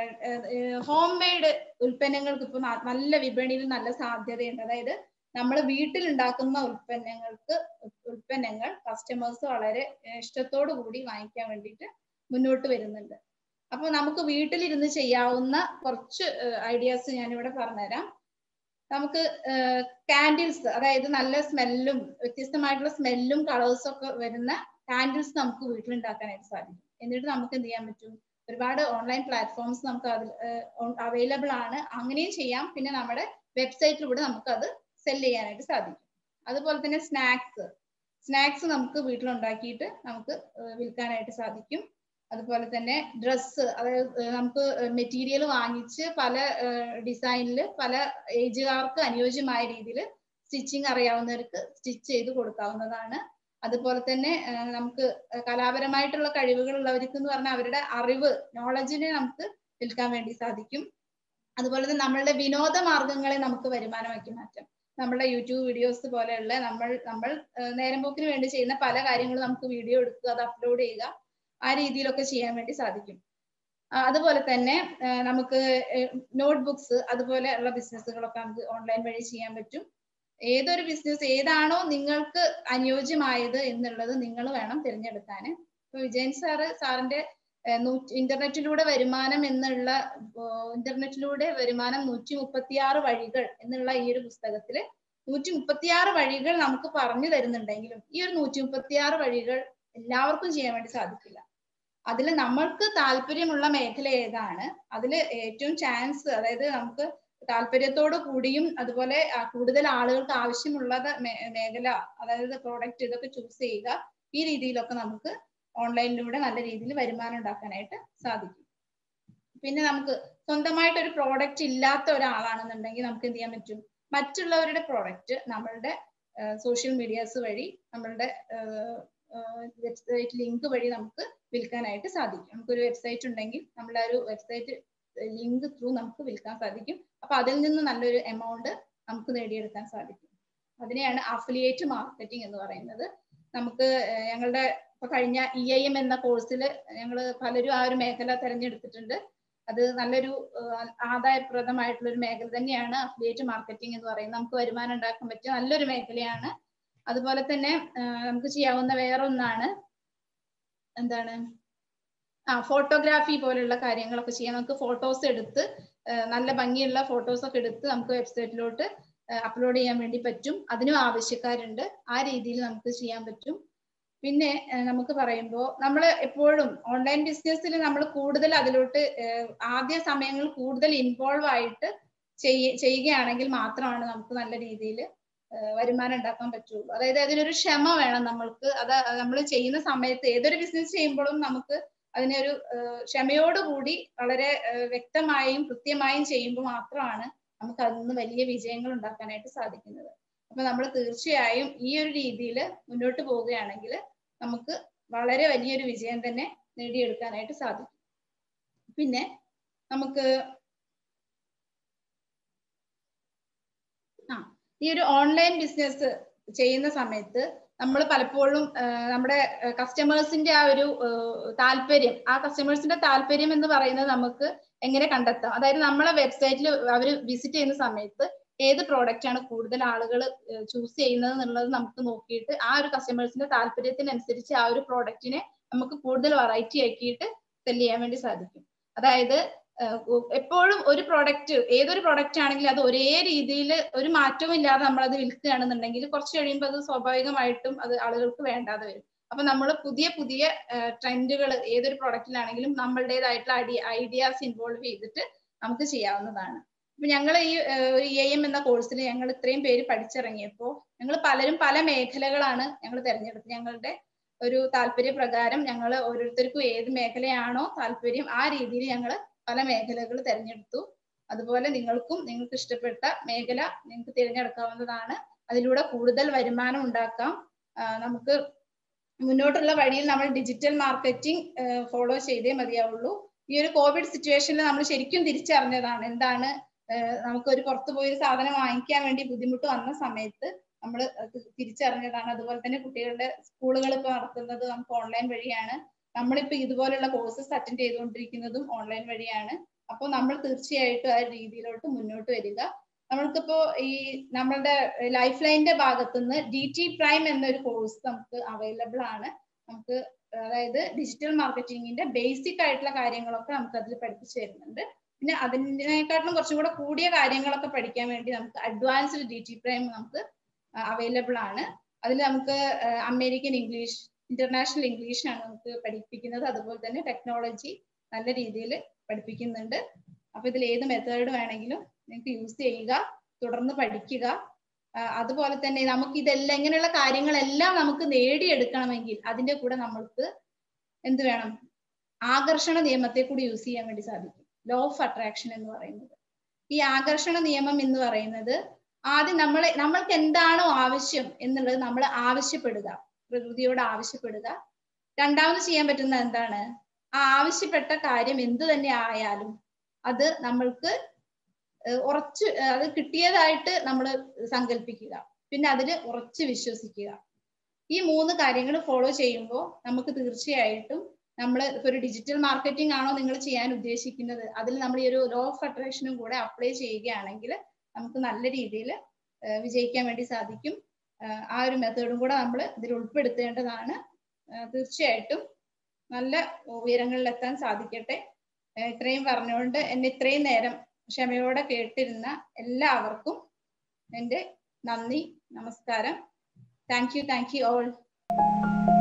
B: ഹോം മെയ്ഡ് ഉൽപ്പന്നങ്ങൾക്ക് ഇപ്പൊ നല്ല വിപണിയിൽ നല്ല സാധ്യതയുണ്ട് അതായത് നമ്മൾ വീട്ടിൽ ഉണ്ടാക്കുന്ന ഉൽപ്പന്നങ്ങൾക്ക് ഉൽപ്പന്നങ്ങൾ കസ്റ്റമേഴ്സ് വളരെ ഇഷ്ടത്തോടു കൂടി വാങ്ങിക്കാൻ വേണ്ടിയിട്ട് മുന്നോട്ട് വരുന്നുണ്ട് അപ്പൊ നമുക്ക് വീട്ടിലിരുന്ന് ചെയ്യാവുന്ന കുറച്ച് ഐഡിയാസ് ഞാനിവിടെ പറഞ്ഞുതരാം നമുക്ക് കാൻഡിൽസ് അതായത് നല്ല സ്മെല്ലും വ്യത്യസ്തമായിട്ടുള്ള സ്മെല്ലും കളേഴ്സും ഒക്കെ വരുന്ന കാൻഡിൽസ് നമുക്ക് വീട്ടിലുണ്ടാക്കാനായിട്ട് സാധിക്കും എന്നിട്ട് നമുക്ക് എന്ത് ചെയ്യാൻ പറ്റും ഒരുപാട് ഓൺലൈൻ പ്ലാറ്റ്ഫോംസ് നമുക്ക് അതിൽ അവൈലബിൾ ആണ് അങ്ങനെയും ചെയ്യാം പിന്നെ നമ്മുടെ വെബ്സൈറ്റിലൂടെ നമുക്ക് അത് സെൽ ചെയ്യാനായിട്ട് സാധിക്കും അതുപോലെ തന്നെ സ്നാക്സ് സ്നാക്സ് നമുക്ക് വീട്ടിലുണ്ടാക്കിയിട്ട് നമുക്ക് വിൽക്കാനായിട്ട് സാധിക്കും അതുപോലെ തന്നെ ഡ്രസ്സ് അതായത് നമുക്ക് മെറ്റീരിയൽ വാങ്ങിച്ച് പല ഡിസൈനിൽ പല ഏജുകാർക്ക് അനുയോജ്യമായ രീതിയിൽ സ്റ്റിച്ചിങ് അറിയാവുന്നവർക്ക് സ്റ്റിച്ച് ചെയ്ത് കൊടുക്കാവുന്നതാണ് അതുപോലെ തന്നെ നമുക്ക് കലാപരമായിട്ടുള്ള കഴിവുകൾ ഉള്ളവർക്ക് എന്ന് പറഞ്ഞാൽ അവരുടെ അറിവ് നോളജിനെ നമുക്ക് വിൽക്കാൻ വേണ്ടി സാധിക്കും അതുപോലെ തന്നെ നമ്മളുടെ വിനോദ മാർഗങ്ങളെ നമുക്ക് വരുമാനമാക്കി മാറ്റാം നമ്മുടെ യൂട്യൂബ് വീഡിയോസ് പോലെയുള്ള നമ്മൾ നമ്മൾ നേരം പോക്കിന് വേണ്ടി ചെയ്യുന്ന പല കാര്യങ്ങളും നമുക്ക് വീഡിയോ എടുക്കുക അത് അപ്ലോഡ് ചെയ്യുക ആ രീതിയിലൊക്കെ ചെയ്യാൻ വേണ്ടി സാധിക്കും അതുപോലെ തന്നെ നമുക്ക് നോട്ട്ബുക്സ് അതുപോലെ ഉള്ള ബിസിനസ്സുകളൊക്കെ നമുക്ക് ഓൺലൈൻ വഴി ചെയ്യാൻ പറ്റും ഏതൊരു ബിസിനസ് ഏതാണോ നിങ്ങൾക്ക് അനുയോജ്യമായത് എന്നുള്ളത് നിങ്ങൾ വേണം തിരഞ്ഞെടുക്കാൻ ഇപ്പൊ വിജയൻ സാറ് സാറിന്റെ ഇന്റർനെറ്റിലൂടെ വരുമാനം എന്നുള്ള ഇന്റർനെറ്റിലൂടെ വരുമാനം നൂറ്റി മുപ്പത്തിയാറ് വഴികൾ എന്നുള്ള ഈ ഒരു പുസ്തകത്തില് നൂറ്റി മുപ്പത്തിയാറ് വഴികൾ നമുക്ക് പറഞ്ഞു തരുന്നുണ്ടെങ്കിലും ഈ ഒരു നൂറ്റി മുപ്പത്തിയാറ് വഴികൾ എല്ലാവർക്കും ചെയ്യാൻ വേണ്ടി സാധിക്കില്ല അതിൽ നമ്മൾക്ക് താല്പര്യമുള്ള മേഖല ഏതാണ് അതിൽ ഏറ്റവും ചാൻസ് അതായത് നമുക്ക് താല്പര്യത്തോടു കൂടിയും അതുപോലെ കൂടുതൽ ആളുകൾക്ക് ആവശ്യമുള്ളത് മേഖല അതായത് പ്രോഡക്റ്റ് ഇതൊക്കെ ചൂസ് ചെയ്യുക ഈ രീതിയിലൊക്കെ നമുക്ക് ഓൺലൈനിലൂടെ നല്ല രീതിയിൽ വരുമാനം ഉണ്ടാക്കാനായിട്ട് സാധിക്കും പിന്നെ നമുക്ക് സ്വന്തമായിട്ട് ഒരു പ്രോഡക്റ്റ് ഇല്ലാത്ത ഒരാളാണെന്നുണ്ടെങ്കിൽ നമുക്ക് എന്ത് ചെയ്യാൻ പറ്റും മറ്റുള്ളവരുടെ പ്രോഡക്റ്റ് നമ്മളുടെ സോഷ്യൽ മീഡിയാസ് വഴി നമ്മളുടെ വെബ്സൈറ്റ് ലിങ്ക് വഴി നമുക്ക് വിൽക്കാനായിട്ട് സാധിക്കും നമുക്കൊരു വെബ്സൈറ്റ് ഉണ്ടെങ്കിൽ നമ്മുടെ ഒരു വെബ്സൈറ്റ് ലിങ്ക് ത്രൂ നമുക്ക് വിൽക്കാൻ സാധിക്കും അപ്പൊ അതിൽ നിന്ന് നല്ലൊരു എമൗണ്ട് നമുക്ക് നേടിയെടുക്കാൻ സാധിക്കും അതിനെയാണ് അഫിലിയേറ്റ് മാർക്കറ്റിംഗ് എന്ന് പറയുന്നത് നമുക്ക് ഞങ്ങളുടെ ഇപ്പൊ കഴിഞ്ഞ ഇ ഐ എം എന്ന കോഴ്സിൽ ഞങ്ങൾ പലരും ആ ഒരു മേഖല തിരഞ്ഞെടുത്തിട്ടുണ്ട് അത് നല്ലൊരു ആദായപ്രദമായിട്ടുള്ള ഒരു മേഖല തന്നെയാണ് അഫിലിയേറ്റ് മാർക്കറ്റിംഗ് എന്ന് പറയുന്നത് നമുക്ക് വരുമാനം ഉണ്ടാക്കാൻ പറ്റിയ നല്ലൊരു മേഖലയാണ് അതുപോലെ തന്നെ നമുക്ക് ചെയ്യാവുന്ന വേറെ ഒന്നാണ് എന്താണ് ആ ഫോട്ടോഗ്രാഫി പോലെയുള്ള കാര്യങ്ങളൊക്കെ ചെയ്യാം നമുക്ക് ഫോട്ടോസ് എടുത്ത് നല്ല ഭംഗിയുള്ള ഫോട്ടോസ് ഒക്കെ എടുത്ത് നമുക്ക് വെബ്സൈറ്റിലോട്ട് അപ്ലോഡ് ചെയ്യാൻ വേണ്ടി പറ്റും അതിനും ആവശ്യക്കാരുണ്ട് ആ രീതിയിൽ നമുക്ക് ചെയ്യാൻ പറ്റും പിന്നെ നമുക്ക് പറയുമ്പോൾ നമ്മൾ എപ്പോഴും ഓൺലൈൻ ബിസിനസ്സിൽ നമ്മൾ കൂടുതൽ അതിലോട്ട് ആദ്യ സമയങ്ങളിൽ കൂടുതൽ ഇൻവോൾവ് ആയിട്ട് ചെയ്യുകയാണെങ്കിൽ മാത്രമാണ് നമുക്ക് നല്ല രീതിയിൽ വരുമാനം ഉണ്ടാക്കാൻ പറ്റുള്ളൂ അതായത് അതിനൊരു ക്ഷമ വേണം നമ്മൾക്ക് അത് നമ്മൾ ചെയ്യുന്ന സമയത്ത് ഏതൊരു ബിസിനസ് ചെയ്യുമ്പോഴും നമുക്ക് അതിനെ ഒരു ക്ഷമയോടുകൂടി വളരെ വ്യക്തമായും കൃത്യമായും ചെയ്യുമ്പോൾ മാത്രമാണ് നമുക്ക് അതിൽ നിന്ന് വലിയ വിജയങ്ങൾ ഉണ്ടാക്കാനായിട്ട് സാധിക്കുന്നത് അപ്പൊ നമ്മൾ തീർച്ചയായും ഈ ഒരു രീതിയിൽ മുന്നോട്ട് പോവുകയാണെങ്കിൽ നമുക്ക് വളരെ വലിയൊരു വിജയം തന്നെ നേടിയെടുക്കാനായിട്ട് സാധിക്കും പിന്നെ നമുക്ക് ആ ഈ ഒരു ഓൺലൈൻ ബിസിനസ് ചെയ്യുന്ന സമയത്ത് നമ്മൾ പലപ്പോഴും നമ്മുടെ കസ്റ്റമേഴ്സിന്റെ ആ ഒരു താല്പര്യം ആ കസ്റ്റമേഴ്സിന്റെ താല്പര്യം എന്ന് പറയുന്നത് നമുക്ക് എങ്ങനെ കണ്ടെത്താം അതായത് നമ്മളെ വെബ്സൈറ്റിൽ അവർ വിസിറ്റ് ചെയ്യുന്ന സമയത്ത് ഏത് പ്രോഡക്റ്റ് ആണ് കൂടുതൽ ആളുകൾ ചൂസ് ചെയ്യുന്നത് എന്നുള്ളത് നമുക്ക് നോക്കിയിട്ട് ആ ഒരു കസ്റ്റമേഴ്സിന്റെ താല്പര്യത്തിനനുസരിച്ച് ആ ഒരു പ്രോഡക്റ്റിനെ നമുക്ക് കൂടുതൽ വെറൈറ്റി ആക്കിയിട്ട് സെല് ചെയ്യാൻ വേണ്ടി സാധിക്കും അതായത് എപ്പോഴും ഒരു പ്രോഡക്റ്റ് ഏതൊരു പ്രോഡക്റ്റ് ആണെങ്കിലും അത് ഒരേ രീതിയിൽ ഒരു മാറ്റവും ഇല്ലാതെ നമ്മൾ അത് വിൽക്കുകയാണെന്നുണ്ടെങ്കിൽ കുറച്ച് കഴിയുമ്പോൾ അത് സ്വാഭാവികമായിട്ടും അത് ആളുകൾക്ക് വേണ്ടാതെ വരും അപ്പൊ നമ്മൾ പുതിയ പുതിയ ട്രെൻഡുകൾ ഏതൊരു പ്രോഡക്റ്റിലാണെങ്കിലും നമ്മളുടേതായിട്ടുള്ള ഐഡിയാസ് ഇൻവോൾവ് ചെയ്തിട്ട് നമുക്ക് ചെയ്യാവുന്നതാണ് അപ്പൊ ഞങ്ങൾ ഈ ഇ ഐ എം എന്ന കോഴ്സിൽ ഞങ്ങൾ ഇത്രയും പേര് പഠിച്ചിറങ്ങിയപ്പോൾ ഞങ്ങൾ പലരും പല മേഖലകളാണ് ഞങ്ങൾ തിരഞ്ഞെടുത്തത് ഞങ്ങളുടെ ഒരു താല്പര്യ പ്രകാരം ഞങ്ങൾ ഓരോരുത്തർക്കും ഏത് മേഖലയാണോ താല്പര്യം ആ രീതിയിൽ ഞങ്ങൾ പല മേഖലകൾ തിരഞ്ഞെടുത്തു അതുപോലെ നിങ്ങൾക്കും നിങ്ങൾക്ക് ഇഷ്ടപ്പെട്ട മേഖല നിങ്ങൾക്ക് തിരഞ്ഞെടുക്കാവുന്നതാണ് അതിലൂടെ കൂടുതൽ വരുമാനം ഉണ്ടാക്കാം നമുക്ക് മുന്നോട്ടുള്ള വഴിയിൽ നമ്മൾ ഡിജിറ്റൽ മാർക്കറ്റിംഗ് ഫോളോ ചെയ്തേ മതിയാവുള്ളൂ ഈ ഒരു കോവിഡ് സിറ്റുവേഷനിൽ നമ്മൾ ശരിക്കും തിരിച്ചറിഞ്ഞതാണ് എന്താണ് നമുക്കൊരു പുറത്തു പോയി ഒരു സാധനം വാങ്ങിക്കാൻ വേണ്ടി ബുദ്ധിമുട്ട് വന്ന സമയത്ത് നമ്മൾ തിരിച്ചറിഞ്ഞതാണ് അതുപോലെ തന്നെ കുട്ടികളുടെ സ്കൂളുകൾ ഇപ്പൊ നടത്തുന്നത് നമുക്ക് ഓൺലൈൻ വഴിയാണ് നമ്മളിപ്പോ ഇതുപോലുള്ള കോഴ്സസ് അറ്റൻഡ് ചെയ്തുകൊണ്ടിരിക്കുന്നതും ഓൺലൈൻ വഴിയാണ് അപ്പോൾ നമ്മൾ തീർച്ചയായിട്ടും ആ രീതിയിലോട്ട് മുന്നോട്ട് വരിക നമ്മൾക്കിപ്പോ ഈ നമ്മളുടെ ലൈഫ് ലൈനിന്റെ ഭാഗത്തുനിന്ന് ഡി ടി പ്രൈം എന്നൊരു കോഴ്സ് നമുക്ക് അവൈലബിൾ ആണ് നമുക്ക് അതായത് ഡിജിറ്റൽ മാർക്കറ്റിംഗിന്റെ ബേസിക് ആയിട്ടുള്ള കാര്യങ്ങളൊക്കെ നമുക്ക് അതിൽ പഠിപ്പിച്ചു തരുന്നുണ്ട് പിന്നെ അതിനേക്കാട്ടിലും കുറച്ചും കൂടെ കൂടിയ കാര്യങ്ങളൊക്കെ പഠിക്കാൻ വേണ്ടി നമുക്ക് അഡ്വാൻസ്ഡ് ഡി ടി പ്രൈം നമുക്ക് അവൈലബിൾ ആണ് അതിൽ നമുക്ക് അമേരിക്കൻ ഇംഗ്ലീഷ് ഇന്റർനാഷണൽ ഇംഗ്ലീഷ് ആണ് നമുക്ക് പഠിപ്പിക്കുന്നത് അതുപോലെ തന്നെ ടെക്നോളജി നല്ല രീതിയിൽ പഠിപ്പിക്കുന്നുണ്ട് അപ്പൊ ഇതിൽ ഏത് മെത്തേഡ് വേണമെങ്കിലും നിങ്ങൾക്ക് യൂസ് ചെയ്യുക തുടർന്ന് പഠിക്കുക അതുപോലെ തന്നെ നമുക്ക് ഇതെല്ലാം ഇങ്ങനെയുള്ള കാര്യങ്ങളെല്ലാം നമുക്ക് നേടിയെടുക്കണമെങ്കിൽ അതിന്റെ കൂടെ നമ്മൾക്ക് എന്ത് വേണം ആകർഷണ നിയമത്തെ കൂടി യൂസ് ചെയ്യാൻ വേണ്ടി സാധിക്കും ലോ ഓഫ് അട്രാക്ഷൻ എന്ന് പറയുന്നത് ഈ ആകർഷണ നിയമം എന്ന് പറയുന്നത് ആദ്യം നമ്മൾ നമ്മൾക്ക് എന്താണോ ആവശ്യം എന്നുള്ളത് നമ്മൾ ആവശ്യപ്പെടുക പ്രകൃതിയോട് ആവശ്യപ്പെടുക രണ്ടാമത് ചെയ്യാൻ പറ്റുന്ന എന്താണ് ആ ആവശ്യപ്പെട്ട കാര്യം എന്ത് തന്നെ ആയാലും അത് നമ്മൾക്ക് ഉറച്ച് അത് കിട്ടിയതായിട്ട് നമ്മൾ സങ്കല്പിക്കുക പിന്നെ അതിൽ ഉറച്ച് വിശ്വസിക്കുക ഈ മൂന്ന് കാര്യങ്ങൾ ഫോളോ ചെയ്യുമ്പോൾ നമുക്ക് തീർച്ചയായിട്ടും നമ്മൾ ഇപ്പൊ ഒരു ഡിജിറ്റൽ മാർക്കറ്റിംഗ് ആണോ നിങ്ങൾ ചെയ്യാൻ ഉദ്ദേശിക്കുന്നത് അതിൽ നമ്മൾ ഈ ഒരു ലോ ഓഫ് അട്രാക്ഷനും കൂടെ അപ്ലൈ ചെയ്യുകയാണെങ്കിൽ നമുക്ക് നല്ല രീതിയിൽ വിജയിക്കാൻ വേണ്ടി സാധിക്കും ആ ഒരു മെത്തേഡും കൂടെ നമ്മൾ ഇതിൽ ഉൾപ്പെടുത്തേണ്ടതാണ് തീർച്ചയായിട്ടും നല്ല ഉയരങ്ങളിലെത്താൻ സാധിക്കട്ടെ ഇത്രയും പറഞ്ഞുകൊണ്ട് എന്നെ ഇത്രയും നേരം ക്ഷമയോടെ കേട്ടിരുന്ന എല്ലാവർക്കും എൻ്റെ നന്ദി നമസ്കാരം thank you thank you all